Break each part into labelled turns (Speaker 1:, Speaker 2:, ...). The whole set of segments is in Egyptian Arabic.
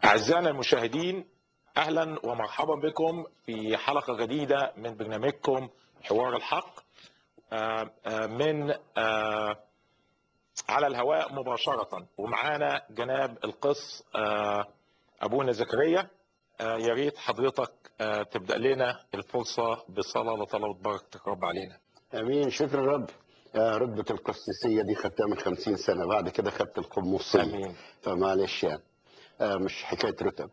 Speaker 1: أعزائنا المشاهدين أهلا ومرحبا بكم في حلقة جديدة من برنامجكم حوار الحق آه، آه، من آه، على الهواء مباشرة ومعانا جناب القس أبونا زكريا يا ريت حضرتك تبدأ لنا الفرصة بصلاة لطلبة بركة رب علينا
Speaker 2: امين شكرا رب آه، رتبة القسيسية دي خدتها من 50 سنة بعد كده خدت القمصية
Speaker 1: امين
Speaker 2: فمعلش يعني آه، مش حكاية رتب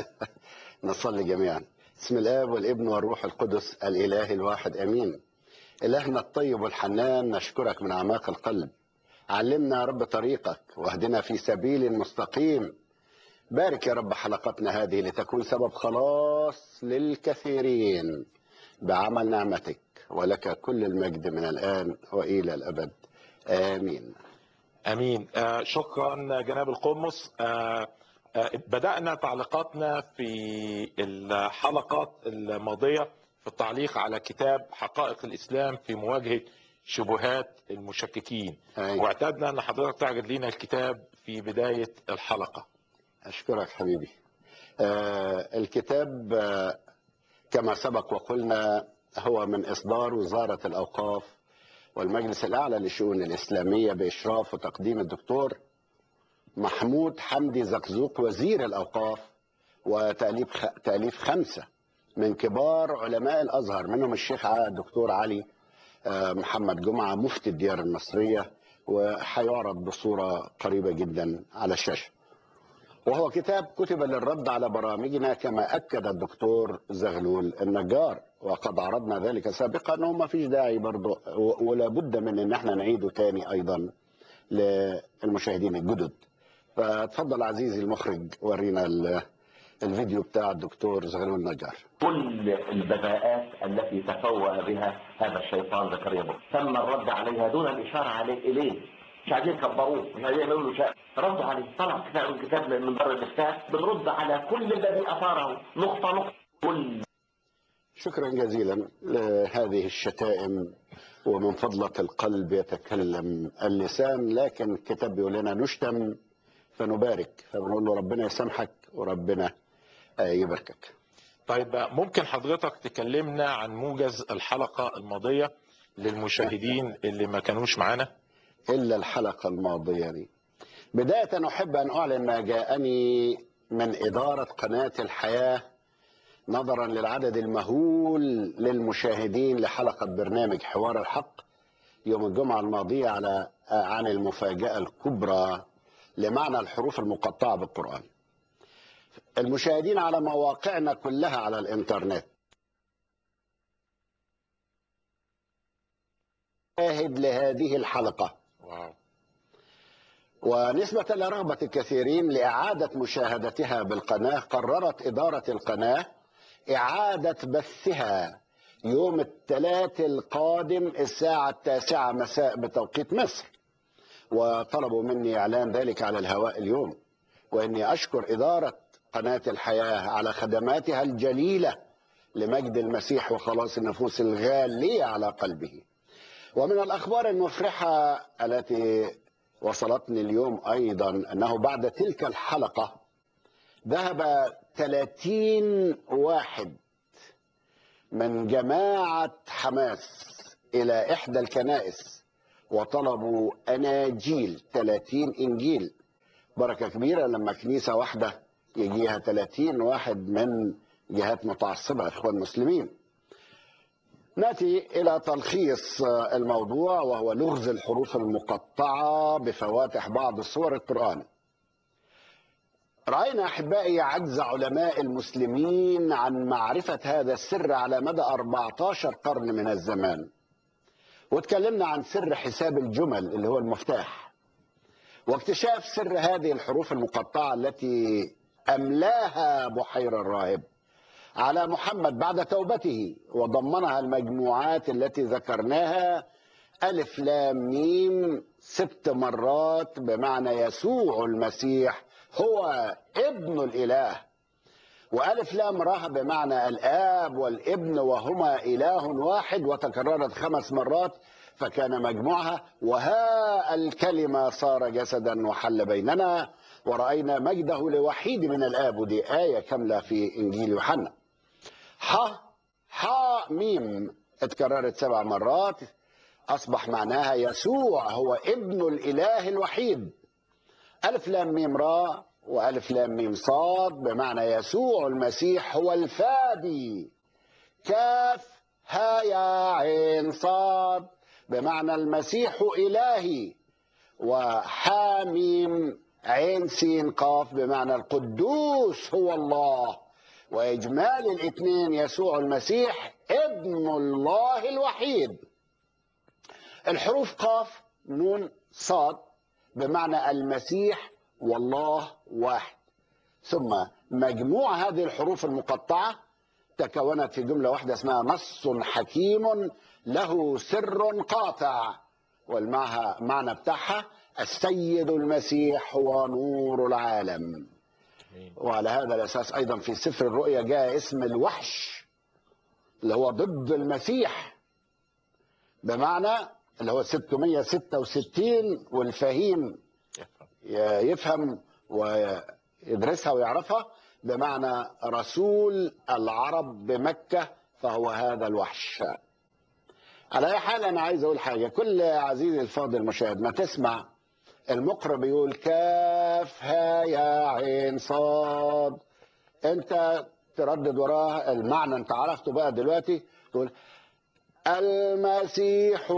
Speaker 2: نصلي جميعا بسم الآب والابن والروح القدس الإله الواحد أمين إلهنا الطيب والحنان نشكرك من أعماق القلب علمنا يا رب طريقك واهدنا في سبيل مستقيم بارك يا رب حلقتنا هذه لتكون سبب خلاص للكثيرين بعمل نعمتك ولك كل المجد من الآن وإلى الأبد آمين
Speaker 1: امين آه شكرا جناب القمص آه آه بدانا تعليقاتنا في الحلقات الماضيه في التعليق على كتاب حقائق الاسلام في مواجهه شبهات المشككين
Speaker 2: أيوة.
Speaker 1: واعتدنا ان حضرتك تعرض لنا الكتاب في بدايه الحلقه
Speaker 2: أشكرك حبيبي آه الكتاب آه كما سبق وقلنا هو من إصدار وزارة الأوقاف والمجلس الأعلى للشؤون الإسلامية بإشراف وتقديم الدكتور محمود حمدي زقزوق وزير الأوقاف وتأليف خ... تأليف خمسة من كبار علماء الأزهر منهم الشيخ ع- الدكتور علي آه، محمد جمعة مفتي الديار المصرية وحيعرض بصورة قريبة جدا على الشاشة وهو كتاب كتب للرد على برامجنا كما أكد الدكتور زغلول النجار وقد عرضنا ذلك سابقا أنه ما فيش داعي برضه و- ولا بد من أن احنا نعيده تاني أيضا للمشاهدين الجدد فتفضل عزيزي المخرج ورينا ال- الفيديو بتاع الدكتور زغلول النجار
Speaker 3: كل البذاءات التي تفوه بها هذا الشيطان زكريا بطرس تم الرد عليها دون الاشاره عليه اليه مش عايزين يكبروه مش عايزين يعملوا له شأن ردوا عليه طلع كتاب من كتاب من بر الافتاء بنرد على كل الذي اثاره نقطه نقطه كل
Speaker 2: شكرا جزيلا لهذه الشتائم ومن فضلة القلب يتكلم اللسان لكن الكتاب بيقول لنا نشتم فنبارك فبنقول له ربنا يسامحك وربنا آه، يباركك
Speaker 1: طيب ممكن حضرتك تكلمنا عن موجز الحلقه الماضيه للمشاهدين اللي ما كانوش معانا
Speaker 2: إلا الحلقة الماضية دي بداية أحب أن أعلن ما جاءني من إدارة قناة الحياة نظرا للعدد المهول للمشاهدين لحلقة برنامج حوار الحق يوم الجمعة الماضية على عن المفاجأة الكبرى لمعنى الحروف المقطعة بالقرآن المشاهدين على مواقعنا كلها على الإنترنت شاهد لهذه الحلقة
Speaker 1: واو
Speaker 2: ونسبة لرغبة الكثيرين لإعادة مشاهدتها بالقناة قررت إدارة القناة إعادة بثها يوم الثلاث القادم الساعة التاسعة مساء بتوقيت مصر وطلبوا مني إعلان ذلك على الهواء اليوم وإني أشكر إدارة قناة الحياة على خدماتها الجليلة لمجد المسيح وخلاص النفوس الغالية على قلبه ومن الأخبار المفرحة التي وصلتني اليوم أيضا أنه بعد تلك الحلقة ذهب 30 واحد من جماعة حماس إلى إحدى الكنائس وطلبوا أناجيل 30 إنجيل بركة كبيرة لما كنيسة واحدة يجيها 30 واحد من جهات متعصبة إخوان مسلمين ناتي الى تلخيص الموضوع وهو لغز الحروف المقطعه بفواتح بعض سور القران راينا احبائي عجز علماء المسلمين عن معرفه هذا السر على مدى 14 قرن من الزمان واتكلمنا عن سر حساب الجمل اللي هو المفتاح واكتشاف سر هذه الحروف المقطعه التي املاها بحير الراهب على محمد بعد توبته وضمنها المجموعات التي ذكرناها ألف لام ميم ست مرات بمعنى يسوع المسيح هو ابن الإله وألف لام راه بمعنى الآب والابن وهما إله واحد وتكررت خمس مرات فكان مجموعها وها الكلمة صار جسدا وحل بيننا ورأينا مجده لوحيد من الآب ودي آية كاملة في إنجيل يوحنا ح ح ميم اتكررت سبع مرات أصبح معناها يسوع هو ابن الإله الوحيد ألف لام ميم را وألف لام ميم صاد بمعنى يسوع المسيح هو الفادي كاف ها يا عين صاد بمعنى المسيح إلهي وحاميم عين سين قاف بمعنى القدوس هو الله وإجمال الاثنين يسوع المسيح ابن الله الوحيد الحروف قاف نون صاد بمعنى المسيح والله واحد ثم مجموع هذه الحروف المقطعة تكونت في جملة واحدة اسمها نص حكيم له سر قاطع والمعنى بتاعها السيد المسيح هو نور العالم
Speaker 1: آمين.
Speaker 2: وعلى هذا الأساس أيضا في سفر الرؤيا جاء اسم الوحش اللي هو ضد المسيح بمعنى اللي هو 666 والفهيم يفهم ويدرسها ويعرفها بمعنى رسول العرب بمكة فهو هذا الوحش على أي حال أنا عايز أقول حاجة كل عزيزي الفاضل المشاهد ما تسمع المقرئ بيقول كاف ها يا عين صاد أنت تردد وراه المعنى أنت عرفته بقى دلوقتي تقول المسيح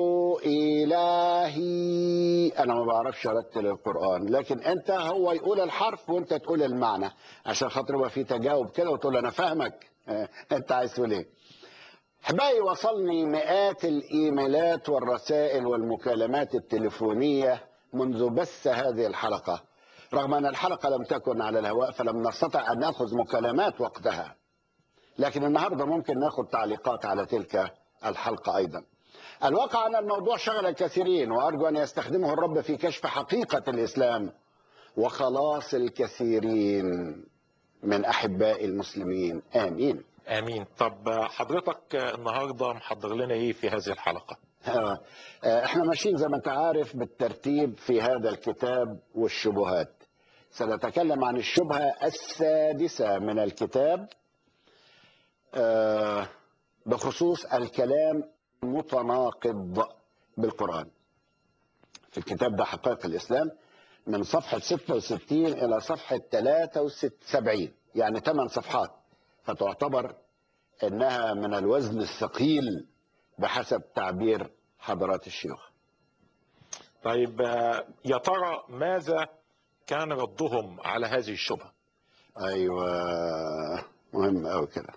Speaker 2: إلهي أنا ما بعرفش أرتل القرآن لكن أنت هو يقول الحرف وأنت تقول المعنى عشان خاطر يبقى في تجاوب كده وتقول أنا فاهمك أنت عايز تقول إيه احبائي وصلني مئات الايميلات والرسائل والمكالمات التليفونيه منذ بث هذه الحلقه رغم ان الحلقه لم تكن على الهواء فلم نستطع ان ناخذ مكالمات وقتها لكن النهارده ممكن ناخذ تعليقات على تلك الحلقه ايضا الواقع ان الموضوع شغل الكثيرين وارجو ان يستخدمه الرب في كشف حقيقه الاسلام وخلاص الكثيرين من احباء المسلمين امين
Speaker 1: امين طب حضرتك النهارده محضر لنا ايه في هذه الحلقه
Speaker 2: آه، آه، احنا ماشيين زي ما انت عارف بالترتيب في هذا الكتاب والشبهات سنتكلم عن الشبهة السادسة من الكتاب آه، بخصوص الكلام المتناقض بالقرآن في الكتاب ده حقائق الإسلام من صفحة 66 إلى صفحة 73 يعني 8 صفحات فتعتبر انها من الوزن الثقيل بحسب تعبير حضرات الشيوخ
Speaker 1: طيب آه، يا ترى ماذا كان ردهم على هذه الشبهه
Speaker 2: ايوه مهم قوي كده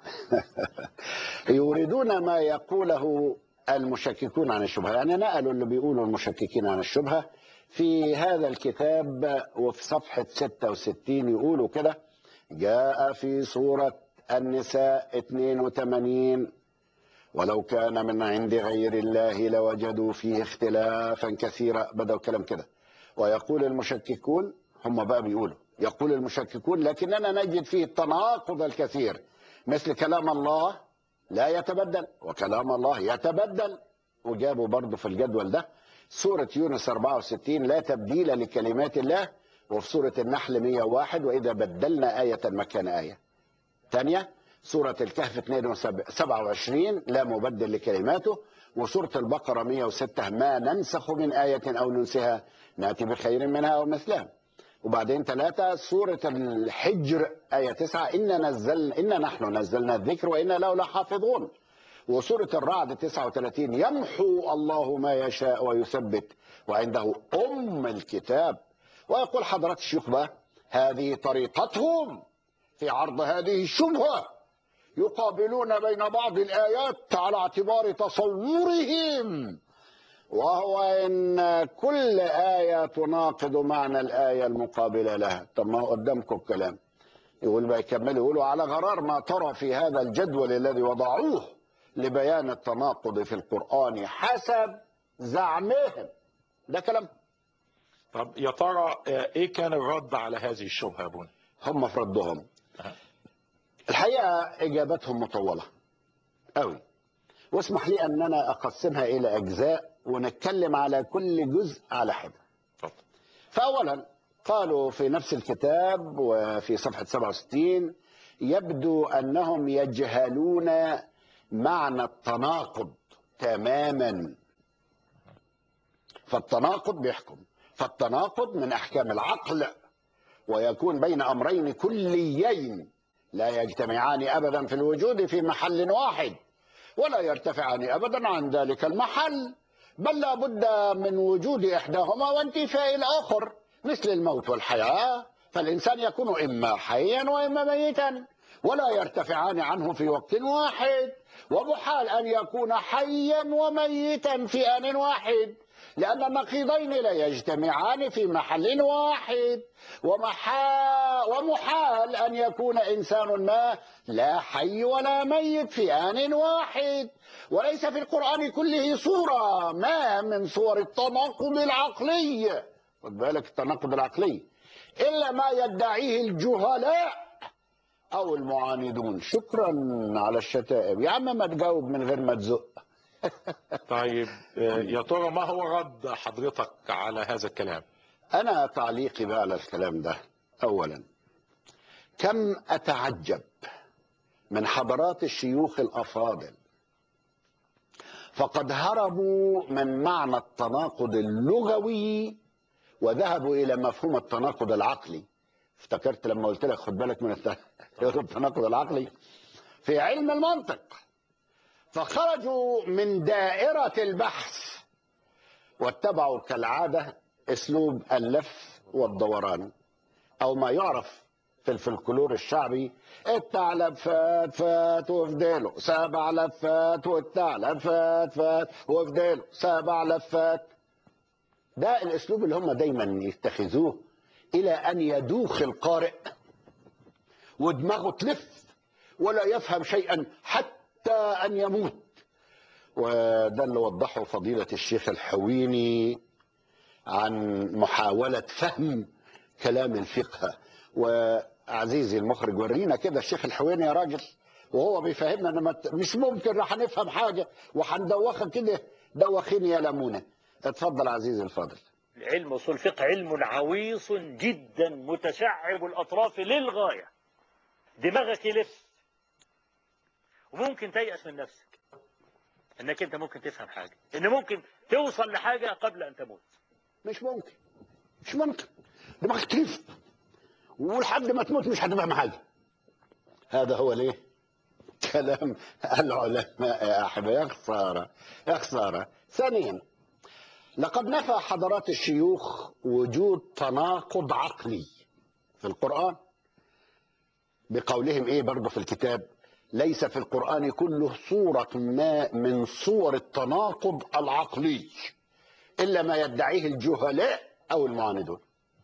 Speaker 2: يريدون ما يقوله المشككون عن الشبهه يعني نقلوا اللي بيقولوا المشككين عن الشبهه في هذا الكتاب وفي صفحه 66 يقولوا كده جاء في سوره النساء 82 ولو كان من عند غير الله لوجدوا فيه اختلافا كثيرا بدأوا كلام كده ويقول المشككون هم بقى بيقولوا يقول المشككون لكننا نجد فيه التناقض الكثير مثل كلام الله لا يتبدل وكلام الله يتبدل وجابوا برضه في الجدول ده سورة يونس 64 لا تبديل لكلمات الله وفي سورة النحل 101 وإذا بدلنا آية مكان آية ثانية سورة الكهف 27 لا مبدل لكلماته وسورة البقرة 106 ما ننسخ من آية أو ننسها نأتي بخير منها أو مثلها وبعدين ثلاثة سورة الحجر آية 9 إن نزل إن نحن نزلنا الذكر وإنا له لحافظون وسورة الرعد 39 يمحو الله ما يشاء ويثبت وعنده أم الكتاب ويقول حضرات الشيوخ بقى هذه طريقتهم في عرض هذه الشبهة يقابلون بين بعض الآيات على اعتبار تصورهم وهو إن كل آية تناقض معنى الآية المقابلة لها طب ما هو قدامكم الكلام يقول بقى يكملوا يقولوا على غرار ما ترى في هذا الجدول الذي وضعوه لبيان التناقض في القرآن حسب زعمهم ده كلام
Speaker 1: طب يا ترى آه، ايه كان الرد على هذه الشبهه يا ابونا
Speaker 2: هم في ردهم
Speaker 1: أها.
Speaker 2: الحقيقة إجابتهم مطولة أوي واسمح لي أننا أقسمها إلى أجزاء ونتكلم على كل جزء على حدة
Speaker 1: اتفضل
Speaker 2: فأولا قالوا في نفس الكتاب وفي صفحة 67 يبدو أنهم يجهلون معنى التناقض تماما فالتناقض بيحكم فالتناقض من أحكام العقل ويكون بين أمرين كليين لا يجتمعان أبدا في الوجود في محل واحد ولا يرتفعان أبدا عن ذلك المحل بل لا بد من وجود إحداهما وانتفاء الآخر مثل الموت والحياة فالإنسان يكون إما حيا وإما ميتا ولا يرتفعان عنه في وقت واحد ومحال أن يكون حيا وميتا في آن واحد لأن النقيضين لا يجتمعان في محل واحد ومحا ومحال أن يكون إنسان ما لا حي ولا ميت في آن واحد وليس في القرآن كله صورة ما من صور التناقض العقلي خد بالك التناقض العقلي إلا ما يدعيه الجهلاء أو المعاندون شكرا على الشتائم يا عم ما تجاوب من غير ما تزق
Speaker 1: طيب آه، يا ترى ما هو رد حضرتك على هذا الكلام
Speaker 2: أنا تعليقي بقى على الكلام ده أولا كم أتعجب من حضرات الشيوخ الأفاضل فقد هربوا من معنى التناقض اللغوي وذهبوا إلى مفهوم التناقض العقلي افتكرت لما قلت لك خد بالك من الت- التناقض العقلي في علم المنطق فخرجوا من دائرة البحث واتبعوا كالعادة اسلوب اللف والدوران او ما يعرف في الفلكلور الشعبي الثعلب فات فات وفديله سبع لفات والثعلب فات فات وفديله سبع لفات ده الاسلوب اللي هم دايما يتخذوه الى ان يدوخ القارئ ودماغه تلف ولا يفهم شيئا حتى ان يموت وده اللي وضحه فضيلة الشيخ الحويني عن محاولة فهم كلام الفقه وعزيزي المخرج ورينا كده الشيخ الحويني يا راجل وهو بيفهمنا ان ما ت- مش ممكن راح نفهم حاجة وهندوخك كده دوخين يا لمونة اتفضل عزيزي الفاضل
Speaker 4: علم اصول الفقه علم عويص جدا متشعب الاطراف للغايه دماغك يلف وممكن تيأس من نفسك انك انت ممكن تفهم حاجه ان ممكن توصل لحاجه قبل ان تموت
Speaker 2: مش ممكن مش ممكن دماغك تلف ولحد ما تموت مش هتفهم حاجة هذا هو ليه كلام العلماء يا أحبة يا خسارة يا خسارة ثانيا لقد نفى حضرات الشيوخ وجود تناقض عقلي في القرآن بقولهم ايه برضه في الكتاب ليس في القرآن كله صورة ما من صور التناقض العقلي إلا ما يدعيه الجهلاء أو المعاندون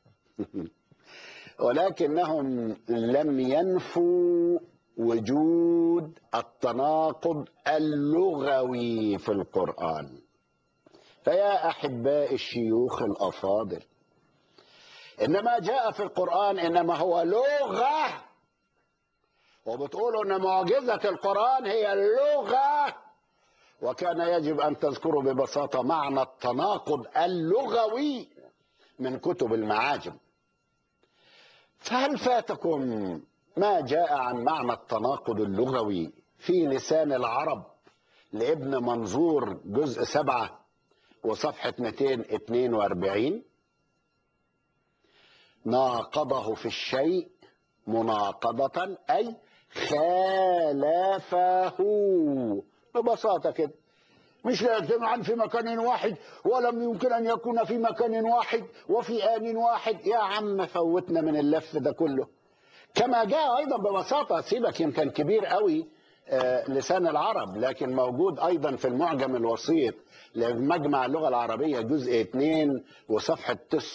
Speaker 2: ولكنهم لم ينفوا وجود التناقض اللغوي في القرآن فيا أحباء الشيوخ الأفاضل إنما جاء في القرآن إنما هو لغة وبتقولوا إن معجزة القرآن هي اللغة وكان يجب أن تذكروا ببساطة معنى التناقض اللغوي من كتب المعاجم فهل فاتكم ما جاء عن معنى التناقض اللغوي في لسان العرب لابن منظور جزء سبعة وصفحة 242 ناقضه في الشيء مناقضة أي خالفه ببساطة كده مش لا يجتمعان في مكان واحد ولم يمكن أن يكون في مكان واحد وفي آن واحد يا عم فوتنا من اللف ده كله كما جاء أيضا ببساطة سيبك يمكن كبير قوي آه، لسان العرب لكن موجود أيضا في المعجم الوسيط لمجمع اللغة العربية جزء 2 وصفحة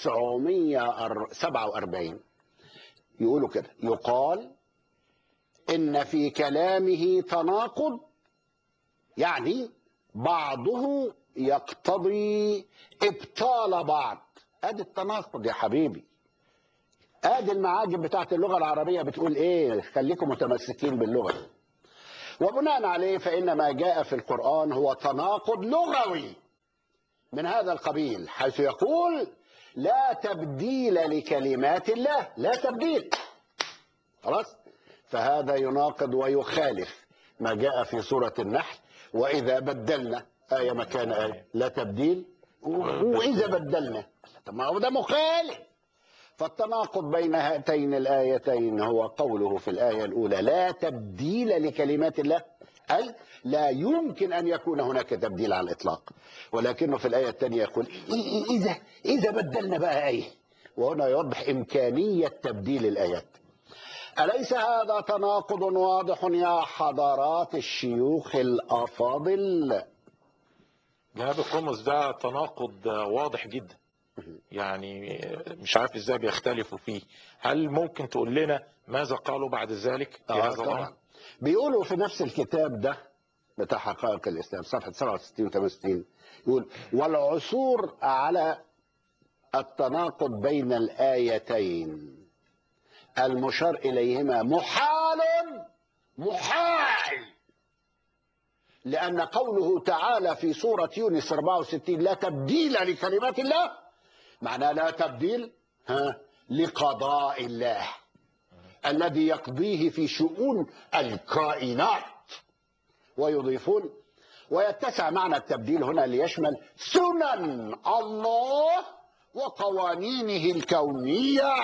Speaker 2: 947 يقولوا كده يقال إن في كلامه تناقض يعني بعضه يقتضي ابطال بعض ادي التناقض يا حبيبي ادي المعاجم بتاعت اللغه العربيه بتقول ايه خليكم متمسكين باللغه وبناء عليه فان ما جاء في القران هو تناقض لغوي من هذا القبيل حيث يقول لا تبديل لكلمات الله لا تبديل خلاص فهذا يناقض ويخالف ما جاء في سورة النحل وإذا بدلنا آية مكان آية لا تبديل وإذا بدلنا طب ما هو ده مخالف فالتناقض بين هاتين الآيتين هو قوله في الآية الأولى لا تبديل لكلمات الله أي لا يمكن أن يكون هناك تبديل على الإطلاق ولكنه في الآية الثانية يقول إ- إذا إذا بدلنا بقى آية وهنا يوضح إمكانية تبديل الآيات أليس هذا تناقض واضح يا حضرات الشيوخ الأفاضل
Speaker 1: جناب القمص ده تناقض واضح جدا يعني مش عارف ازاي بيختلفوا فيه هل ممكن تقول لنا ماذا قالوا بعد ذلك في
Speaker 2: آه
Speaker 1: هذا
Speaker 2: طبعا
Speaker 1: الامر
Speaker 2: بيقولوا في نفس الكتاب ده بتاع حقائق الإسلام صفحة 67 و 68 يقول والعثور على التناقض بين الآيتين المشار إليهما محال محال لأن قوله تعالى في سورة يونس 64 لا تبديل لكلمات الله معناه لا تبديل ها لقضاء الله الذي يقضيه في شؤون الكائنات ويضيفون ويتسع معنى التبديل هنا ليشمل سنن الله وقوانينه الكونيه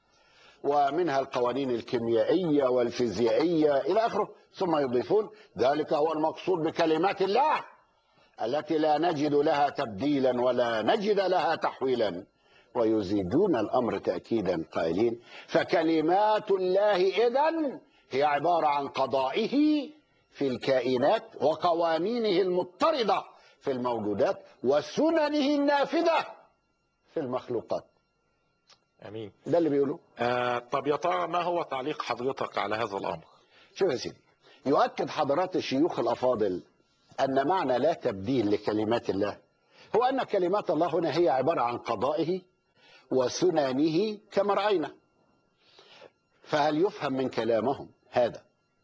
Speaker 2: ومنها القوانين الكيميائيه والفيزيائيه الى اخره ثم يضيفون ذلك هو المقصود بكلمات الله التي لا نجد لها تبديلا ولا نجد لها تحويلا ويزيدون الامر تاكيدا قائلين فكلمات الله اذا هي عباره عن قضائه في الكائنات وقوانينه المضطرده في الموجودات وسننه النافذه في المخلوقات
Speaker 1: امين
Speaker 2: ده اللي بيقولوه
Speaker 1: آه طب يا ترى ما هو تعليق حضرتك على هذا الامر
Speaker 2: شوف يا سيدي يؤكد حضرات الشيوخ الافاضل ان معنى لا تبديل لكلمات الله هو ان كلمات الله هنا هي عباره عن قضائه وسننه كما راينا فهل يفهم من كلامهم هذا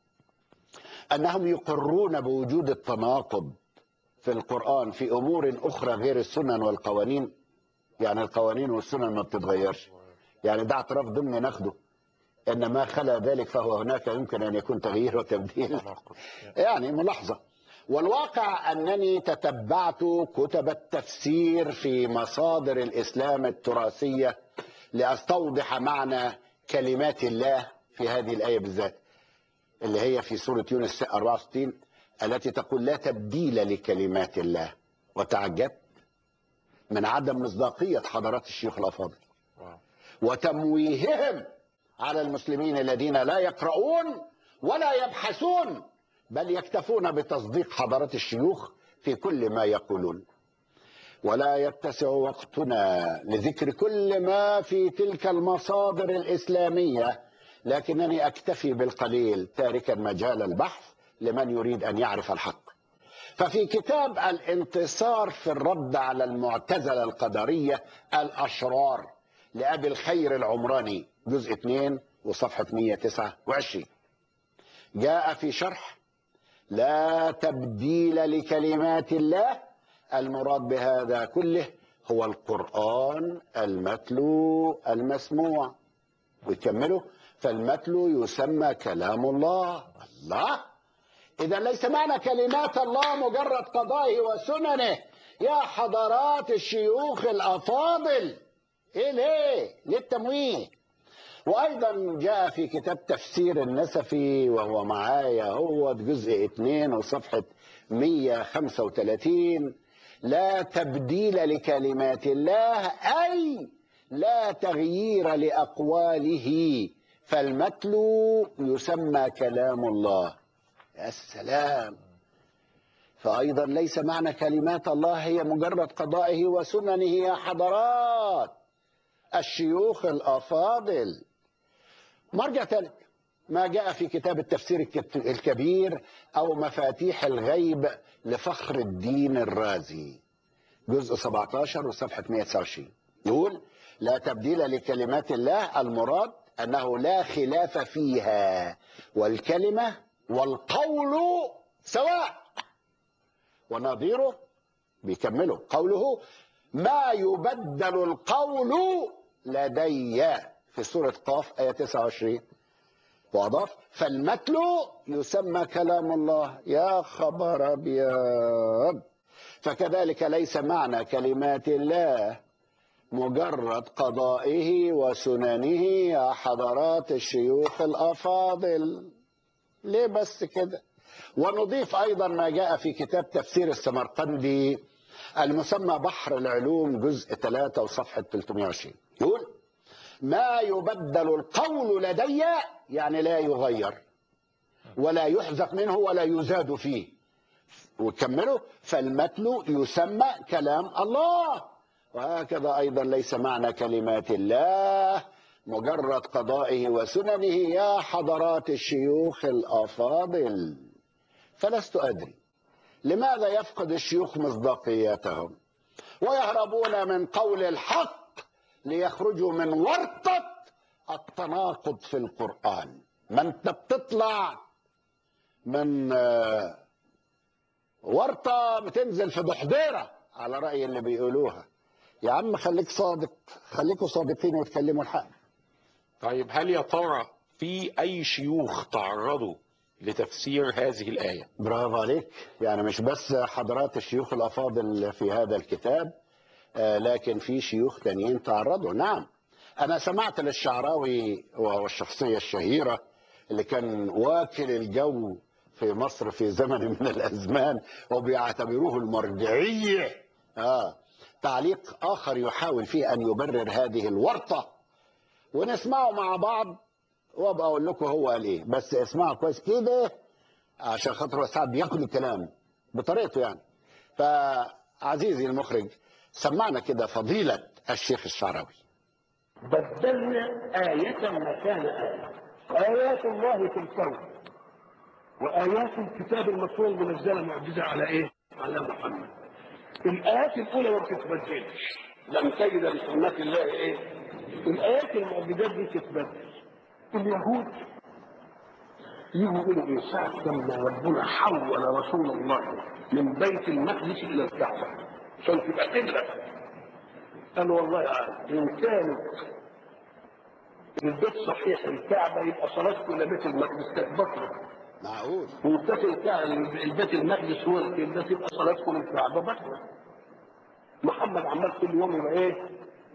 Speaker 2: انهم يقرون بوجود التناقض في القران في امور اخرى غير السنن والقوانين يعني القوانين والسنن ما بتتغيرش يعني ده اعتراف ضمن ناخده ان ما خلا ذلك فهو هناك يمكن ان يكون تغيير وتبديل
Speaker 1: تناقض
Speaker 2: يعني ملاحظة والواقع أنني تتبعت كتب التفسير في مصادر الإسلام التراثية لأستوضح معنى كلمات الله في هذه الآية بالذات اللي هي في سورة يونس 64 التي تقول لا تبديل لكلمات الله وتعجبت من عدم مصداقية حضرات الشيوخ الأفاضل
Speaker 1: واو.
Speaker 2: وتمويههم على المسلمين الذين لا يقرؤون ولا يبحثون بل يكتفون بتصديق حضرات الشيوخ في كل ما يقولون ولا يتسع وقتنا لذكر كل ما في تلك المصادر الإسلامية لكنني أكتفي بالقليل تاركا مجال البحث لمن يريد أن يعرف الحق ففي كتاب الانتصار في الرد على المعتزلة القدرية الأشرار لأبي الخير العمراني جزء 2 وصفحة 129 جاء في شرح لا تبديل لكلمات الله المراد بهذا كله هو القرآن المتلو المسموع ويكملوا فالمتلو يسمى كلام الله الله إذا ليس معنى كلمات الله مجرد قضائه وسننه يا حضرات الشيوخ الأفاضل إيه ليه؟ ليه التمويه؟ وأيضا جاء في كتاب تفسير النسفي وهو معايا هو جزء 2 وصفحة 135 لا تبديل لكلمات الله أي لا تغيير لأقواله فالمتلو يسمى كلام الله يا سلام فأيضا ليس معنى كلمات الله هي مجرد قضائه وسننه يا حضرات الشيوخ الأفاضل مرجع ثالث ما جاء في كتاب التفسير الكت- الكبير أو مفاتيح الغيب لفخر الدين الرازي جزء 17 وصفحة 129 يقول لا تبديل لكلمات الله المراد أنه لا خلاف فيها والكلمة والقول سواء ونظيره بيكمله قوله ما يبدل القول لدي في سورة قاف آية 29 وأضاف فالمتل يسمى كلام الله يا خبر أبيض فكذلك ليس معنى كلمات الله مجرد قضائه وسننه يا حضرات الشيوخ الأفاضل ليه بس كده ونضيف أيضا ما جاء في كتاب تفسير السمرقندي المسمى بحر العلوم جزء 3 وصفحة 320 يقول ما يبدل القول لدي يعني لا يغير ولا يحذف منه ولا يزاد فيه وكملوا فالمتل يسمى كلام الله وهكذا أيضا ليس معنى كلمات الله مجرد قضائه وسننه يا حضرات الشيوخ الأفاضل فلست أدري لماذا يفقد الشيوخ مصداقيتهم ويهربون من قول الحق ليخرجوا من ورطة التناقض في القرآن ما انت بتطلع من آه، ورطة بتنزل في ضحضيرة على رأي اللي بيقولوها يا عم خليك صادق خليكوا صادقين وتكلموا الحق
Speaker 1: طيب هل يا ترى في أي شيوخ تعرضوا لتفسير هذه الآية
Speaker 2: برافو عليك يعني مش بس حضرات الشيوخ الأفاضل في هذا الكتاب آه، لكن في شيوخ تانيين تعرضوا نعم أنا سمعت للشعراوي وهو الشخصية الشهيرة اللي كان واكل الجو في مصر في زمن من الأزمان وبيعتبروه المرجعية آه. تعليق آخر يحاول فيه أن يبرر هذه الورطة ونسمعه مع بعض وابقى اقول لكم هو قال ايه بس اسمعوا كويس كده عشان خاطر هو ساعات بياكل الكلام بطريقته يعني فعزيزي المخرج سمعنا كده فضيلة الشيخ الشعراوي
Speaker 5: بدلنا آية مكان آية آيات الله في الكون وآيات الكتاب المسطور منزلة معجزة على إيه؟ على محمد الآيات الأولى ما بتتبدلش لم تجد لسنة الله إيه؟ الآيات المعجزات دي تتبدل اليهود يجوا يقولوا إيه ساعة لما ربنا حول رسول الله من بيت المقدس إلى الكعبة عشان تبقى قبلة قال والله يعني إن كانت البيت صحيح الكعبة يبقى صلاتكم إلى بيت المقدس كانت بطلة
Speaker 2: معقول
Speaker 5: وإن كانت الكعبة- البيت المقدس هو القبلة تبقى صلاتكم الكعبة بطلة محمد عمال كل يوم يبقى إيه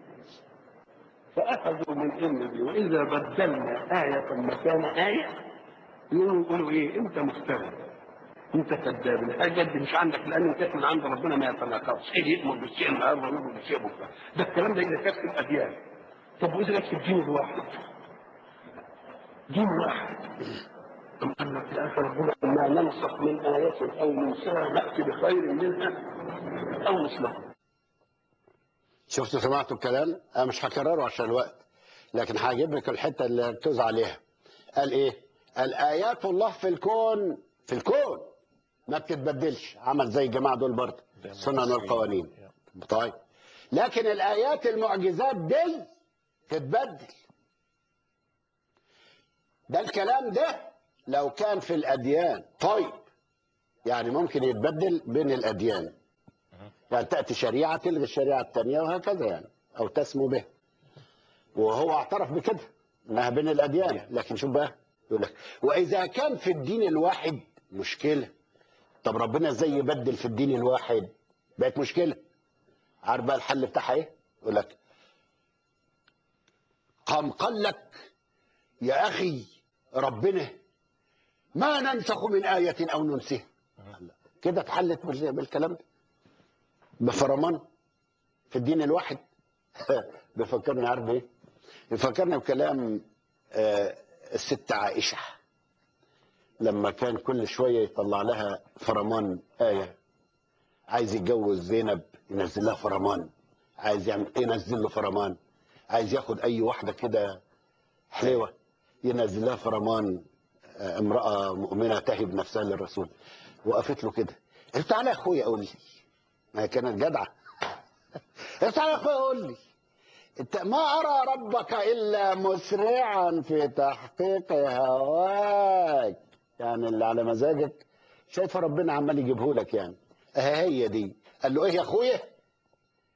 Speaker 5: فأخذوا من إن دي وإذا بدلنا آية مكان آية يقولوا يقولوا إيه أنت مفتري أنت كذاب الحاجات دي مش عندك لأن كانت من عند ربنا ما يتناقضش إيه يأمر بالشيء النهارده ويأمر بالشيء بكرة ده الكلام ده إذا كانت في الأديان طب وإذا كانت في الدين الواحد دين واحد أم قال لك يا أخي ربنا ما ننسخ من آية أو ننساها نأتي بخير منها أو مثلها
Speaker 2: شفتوا سمعتوا الكلام انا مش هكرره عشان الوقت لكن هجيب لك الحته اللي ركزوا عليها قال ايه قال ايات الله في الكون في الكون ما بتتبدلش عمل زي الجماعه دول برضه السنن والقوانين طيب لكن الايات المعجزات دي تتبدل ده الكلام ده لو كان في الاديان طيب يعني ممكن يتبدل بين الاديان يعني تأتي شريعة تلغي الشريعة الثانية وهكذا يعني أو تسمو به وهو اعترف بكده انها بين الاديان لكن شوف بقى يقول لك واذا كان في الدين الواحد مشكله طب ربنا ازاي يبدل في الدين الواحد بقت مشكله عارف بقى الحل بتاعها ايه يقول لك قام قال لك يا اخي ربنا ما ننسخ من آية أو ننسها كده اتحلت بال- بالكلام ده بفرمان في الدين الواحد بيفكرني عارف ايه بيفكرني بكلام آه، الست عائشة لما كان كل شوية يطلع لها فرمان آية عايز يتجوز زينب ينزل لها فرمان عايز يعمل ينزل له فرمان عايز ياخد أي واحدة كده حلوة ينزل لها فرمان آه، امرأة مؤمنة تهب نفسها للرسول وقفت له كده قلت تعالى يا أخويا قول لي ما هي كانت جدعة قلت تعالى يا أخويا قول لي انت ما ارى ربك الا مسرعا في تحقيق هواك يعني اللي على مزاجك شايف ربنا عمال يجيبه لك يعني اه هي دي قال له ايه يا اخويا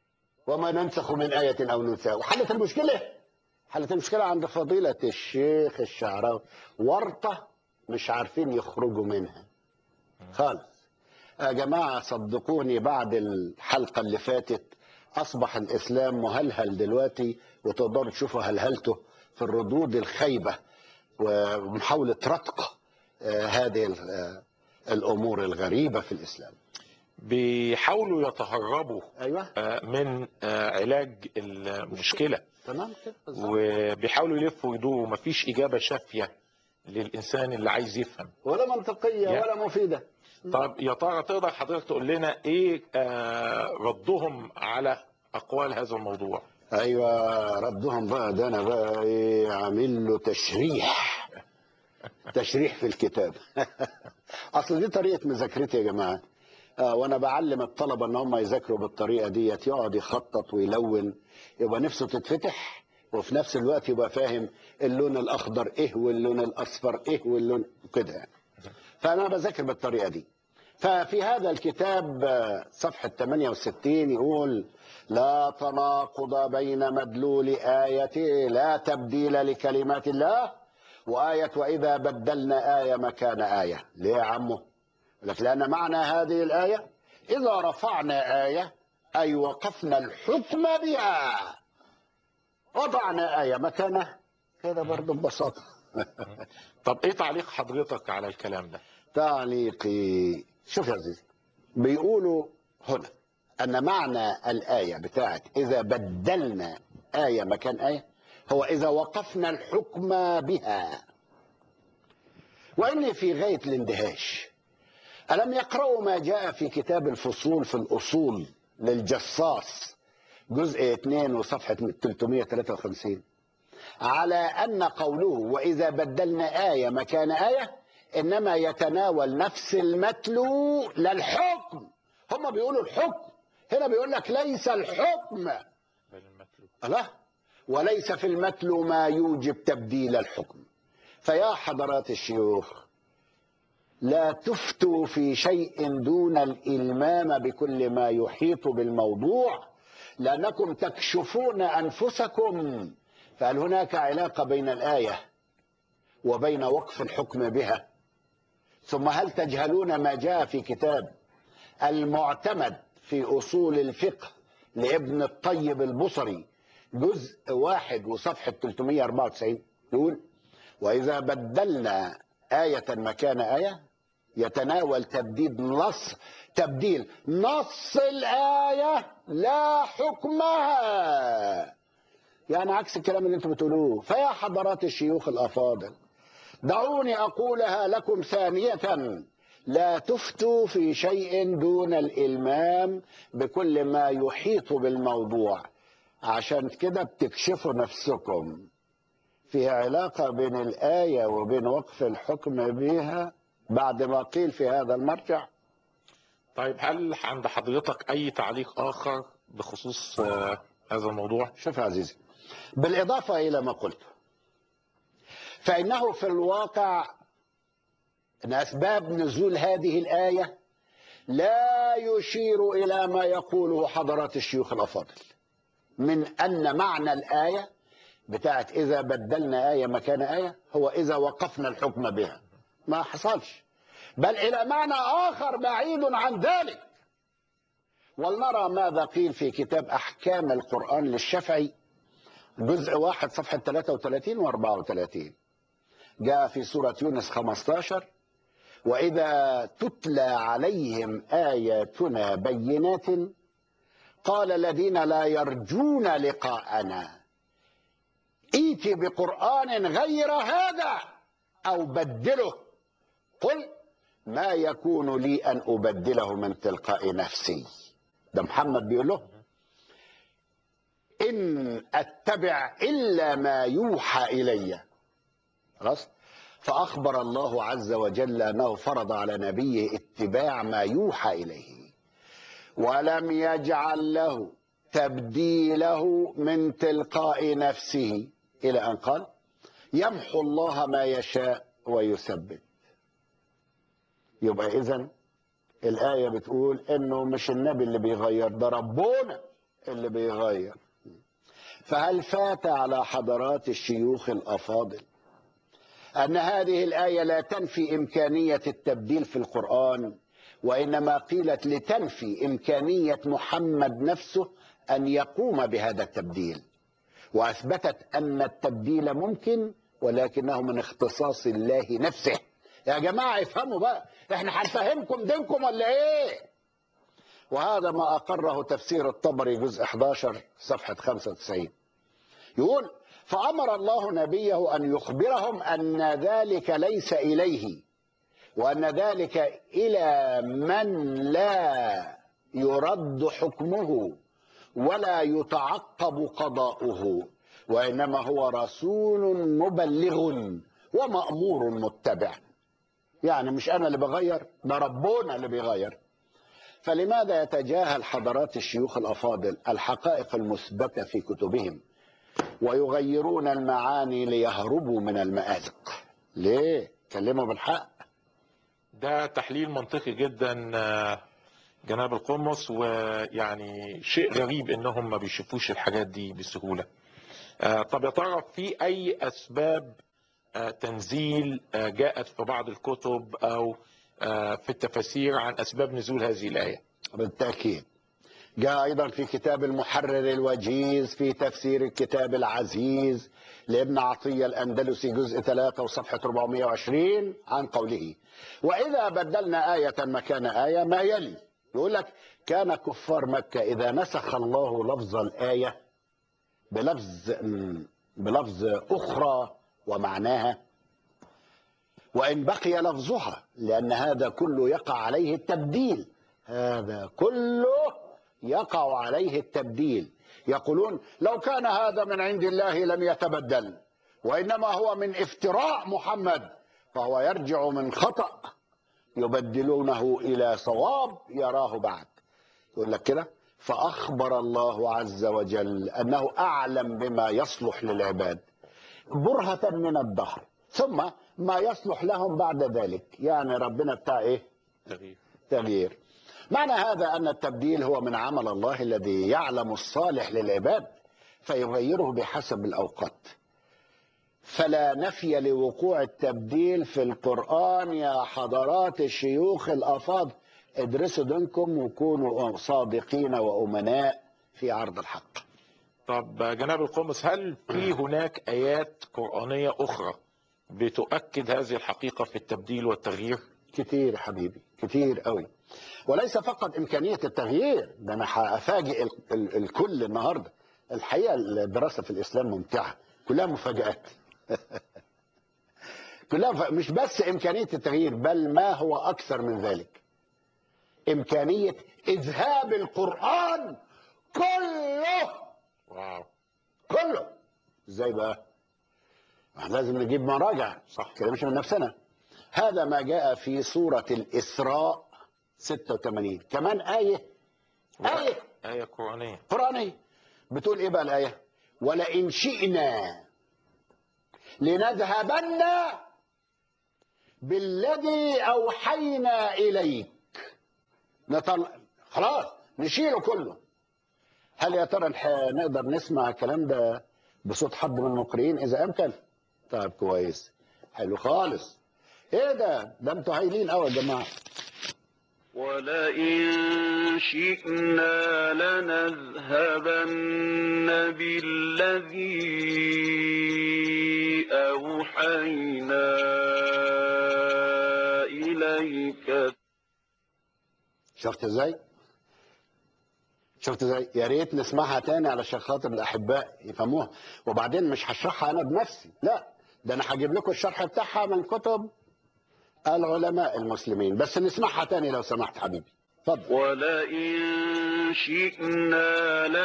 Speaker 2: وما ننسخ من آية أو ننساها وحلت المشكلة حلت المشكلة عند فضيلة الشيخ الشعراوي ورطة مش عارفين يخرجوا منها خالص يا جماعة صدقوني بعد الحلقة اللي فاتت أصبح الإسلام مهلهل دلوقتي وتقدروا تشوفوا هلهلته في الردود الخيبة ومحاولة رتق آه، هذه ال- آه، الأمور الغريبة في الإسلام
Speaker 1: بيحاولوا يتهربوا
Speaker 2: أيوة
Speaker 1: آه، من آه، علاج المشكله
Speaker 2: تمام كده بالظبط.
Speaker 1: وبيحاولوا يلفوا ويدوروا مفيش اجابه شافيه للانسان اللي عايز يفهم
Speaker 2: ولا منطقية
Speaker 1: يا.
Speaker 2: ولا مفيدة
Speaker 1: طب يا ترى تقدر حضرتك تقول لنا ايه آه، ردهم على اقوال هذا الموضوع
Speaker 2: ايوه ردهم بقى ده انا بقى ايه عامل له تشريح تشريح في الكتاب اصل دي طريقه مذاكرتي يا جماعه آه وانا بعلم الطلبه ان هم يذاكروا بالطريقه ديت يقعد يخطط ويلون يبقى نفسه تتفتح وفي نفس الوقت يبقى فاهم اللون الاخضر ايه واللون الاصفر ايه واللون كده يعني فانا بذاكر بالطريقه دي ففي هذا الكتاب آه، صفحه 68 يقول لا تناقض بين مدلول آية لا تبديل لكلمات الله وآية وإذا بدلنا آية مكان آية ليه يا عمو يقول لك لأن معنى هذه الآية إذا رفعنا آية أي وقفنا الحكم بها وضعنا آية مكانها كده برضه ببساطة
Speaker 1: طب ايه تعليق حضرتك على الكلام ده
Speaker 2: تعليقي شوف يا عزيزي بيقولوا هنا أن معنى الآية بتاعت إذا بدلنا آية مكان آية هو إذا وقفنا الحكم بها وإني في غاية الاندهاش ألم يقرأوا ما جاء في كتاب الفصول في الأصول للجصاص جزء 2 وصفحة 353 على أن قوله وإذا بدلنا آية مكان آية إنما يتناول نفس المتلو لا الحكم هم بيقولوا الحكم هنا بيقول لك ليس الحكم الله وليس في المتلو ما يوجب تبديل الحكم فيا حضرات الشيوخ لا تفتوا في شيء دون الإلمام بكل ما يحيط بالموضوع لأنكم تكشفون أنفسكم فهل هناك علاقة بين الآية وبين وقف الحكم بها ثم هل تجهلون ما جاء في كتاب المعتمد في أصول الفقه لابن الطيب البصري جزء واحد وصفحة 394 يقول وإذا بدلنا آية مكان آية يتناول تبديل نص تبديل نص الآية لا حكمها يعني عكس الكلام اللي انتم بتقولوه فيا حضرات الشيوخ الافاضل دعوني اقولها لكم ثانيه لا تفتوا في شيء دون الالمام بكل ما يحيط بالموضوع عشان كده بتكشفوا نفسكم في علاقه بين الايه وبين وقف الحكم بها بعد ما قيل في هذا المرجع
Speaker 1: طيب هل عند حضرتك اي تعليق اخر بخصوص آه، هذا الموضوع
Speaker 2: شوف يا عزيزي بالإضافة إلى ما قلت فإنه في الواقع أن أسباب نزول هذه الآية لا يشير إلى ما يقوله حضرات الشيوخ الأفاضل من أن معنى الآية بتاعت إذا بدلنا آية مكان آية هو إذا وقفنا الحكم بها ما حصلش بل إلى معنى آخر بعيد عن ذلك ولنرى ماذا قيل في كتاب أحكام القرآن للشافعي جزء واحد صفحة 33 و 34 جاء في سورة يونس 15 وإذا تتلى عليهم آياتنا بينات قال الذين لا يرجون لقاءنا ائت بقرآن غير هذا أو بدله قل ما يكون لي أن أبدله من تلقاء نفسي ده محمد بيقول له إن أتبع إلا ما يوحى إلي خلاص فأخبر الله عز وجل أنه فرض على نبيه اتباع ما يوحى إليه ولم يجعل له تبديله من تلقاء نفسه إلى أن قال يمحو الله ما يشاء ويثبت يبقى إذن الآية بتقول إنه مش النبي اللي بيغير ده ربنا اللي بيغير فهل فات على حضرات الشيوخ الافاضل ان هذه الايه لا تنفي امكانيه التبديل في القران وانما قيلت لتنفي امكانيه محمد نفسه ان يقوم بهذا التبديل واثبتت ان التبديل ممكن ولكنه من اختصاص الله نفسه يا جماعه افهموا بقى احنا هنفهمكم دينكم ولا ايه وهذا ما اقره تفسير الطبري جزء 11 صفحه 95 يقول فامر الله نبيه ان يخبرهم ان ذلك ليس اليه وان ذلك الى من لا يرد حكمه ولا يتعقب قضاؤه وانما هو رسول مبلغ ومامور متبع يعني مش انا اللي بغير ده ربنا اللي بيغير فلماذا يتجاهل حضرات الشيوخ الافاضل الحقائق المثبته في كتبهم ويغيرون المعاني ليهربوا من المآزق ليه كلموا بالحق
Speaker 1: ده تحليل منطقي جدا آه، جناب القمص ويعني شيء غريب انهم ما بيشوفوش الحاجات دي بسهوله. آه، طب يا ترى في اي اسباب آه، تنزيل آه، جاءت في بعض الكتب او آه، في التفاسير عن اسباب نزول هذه الايه؟
Speaker 2: بالتأكيد جاء أيضا في كتاب المحرر الوجيز في تفسير الكتاب العزيز لابن عطية الأندلسي جزء 3 وصفحة 420 عن قوله وإذا بدلنا آية مكان آية ما يلي يقول لك كان كفار مكة إذا نسخ الله لفظ الآية بلفظ بلفظ أخرى ومعناها وإن بقي لفظها لأن هذا كله يقع عليه التبديل هذا كله يقع عليه التبديل يقولون لو كان هذا من عند الله لم يتبدل وإنما هو من افتراء محمد فهو يرجع من خطأ يبدلونه إلى صواب يراه بعد يقول لك كده فأخبر الله عز وجل أنه أعلم بما يصلح للعباد برهة من الدهر ثم ما يصلح لهم بعد ذلك يعني ربنا بتاع ايه
Speaker 1: تغيير.
Speaker 2: تغيير معنى هذا أن التبديل هو من عمل الله الذي يعلم الصالح للعباد فيغيره بحسب الأوقات فلا نفي لوقوع التبديل في القرآن يا حضرات الشيوخ الأفاضل ادرسوا دينكم وكونوا صادقين وأمناء في عرض الحق
Speaker 1: طب جناب القمص هل في هناك ايات قرانيه اخرى بتؤكد هذه الحقيقه في التبديل والتغيير؟
Speaker 2: كتير حبيبي كتير قوي وليس فقط إمكانية التغيير ده أنا هأفاجئ ال- ال- الكل النهاردة الحقيقة الدراسة في الإسلام ممتعة كلها مفاجآت كلها مف... مش بس إمكانية التغيير بل ما هو أكثر من ذلك إمكانية إذهاب القرآن كله
Speaker 1: واو
Speaker 2: كله ازاي بقى ما إحنا لازم نجيب مراجع صح كده مش من نفسنا هذا ما جاء في سورة الإسراء 86 كمان آية آية
Speaker 1: ايه قرانيه
Speaker 2: قرآنية بتقول إيه بقى الآية ولئن شئنا لنذهبن بالذي أوحينا إليك نطلع خلاص نشيله كله هل يا ترى نح- نقدر نسمع الكلام ده بصوت حد من المقرئين إذا أمكن طيب كويس حلو خالص ايه ده ده انتوا هايلين قوي يا جماعه
Speaker 6: ولئن شئنا لنذهبن بالذي أوحينا إليك
Speaker 2: شفت ازاي شفت ازاي يا ريت نسمعها تاني علشان خاطر الاحباء يفهموها وبعدين مش هشرحها انا بنفسي لا ده انا هجيب لكم الشرح بتاعها من كتب العلماء المسلمين بس نسمعها تاني لو سمحت حبيبي اتفضل
Speaker 6: ولئن شئنا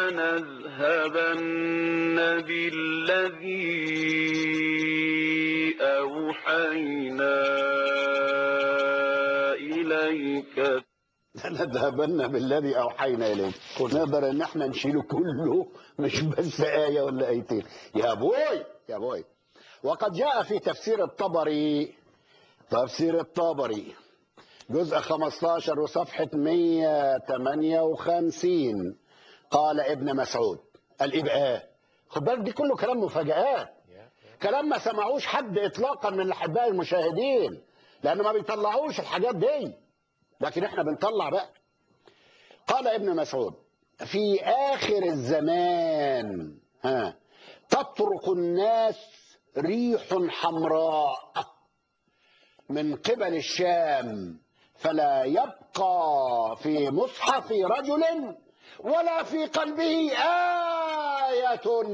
Speaker 6: لنذهبن بالذي أوحينا إليك
Speaker 2: لنذهبن بالذي اوحينا اليك نقدر ان احنا نشيله كله مش بس ايه ولا ايتين يا بوي يا بوي وقد جاء في تفسير الطبري تفسير الطبري جزء 15 وصفحة 158 قال ابن مسعود قال ايه بقى خد بالك دي كله كلام مفاجآت كلام ما سمعوش حد اطلاقا من الاحباء المشاهدين لانه ما بيطلعوش الحاجات دي لكن احنا بنطلع بقى قال ابن مسعود في اخر الزمان ها تطرق الناس ريح حمراء من قبل الشام فلا يبقى في مصحف رجل ولا في قلبه آية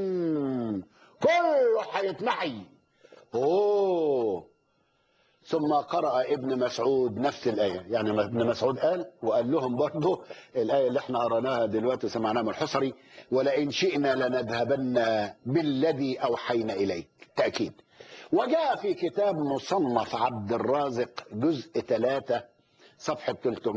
Speaker 2: كله هيتمحي أوه ثم قرأ ابن مسعود نفس الآية يعني ابن مسعود قال وقال لهم برضه الآية اللي احنا قرأناها دلوقتي وسمعناها من الحصري ولئن شئنا لنذهبن بالذي أوحينا إليك تأكيد وجاء في كتاب مصنف عبد الرازق جزء 3 صفحة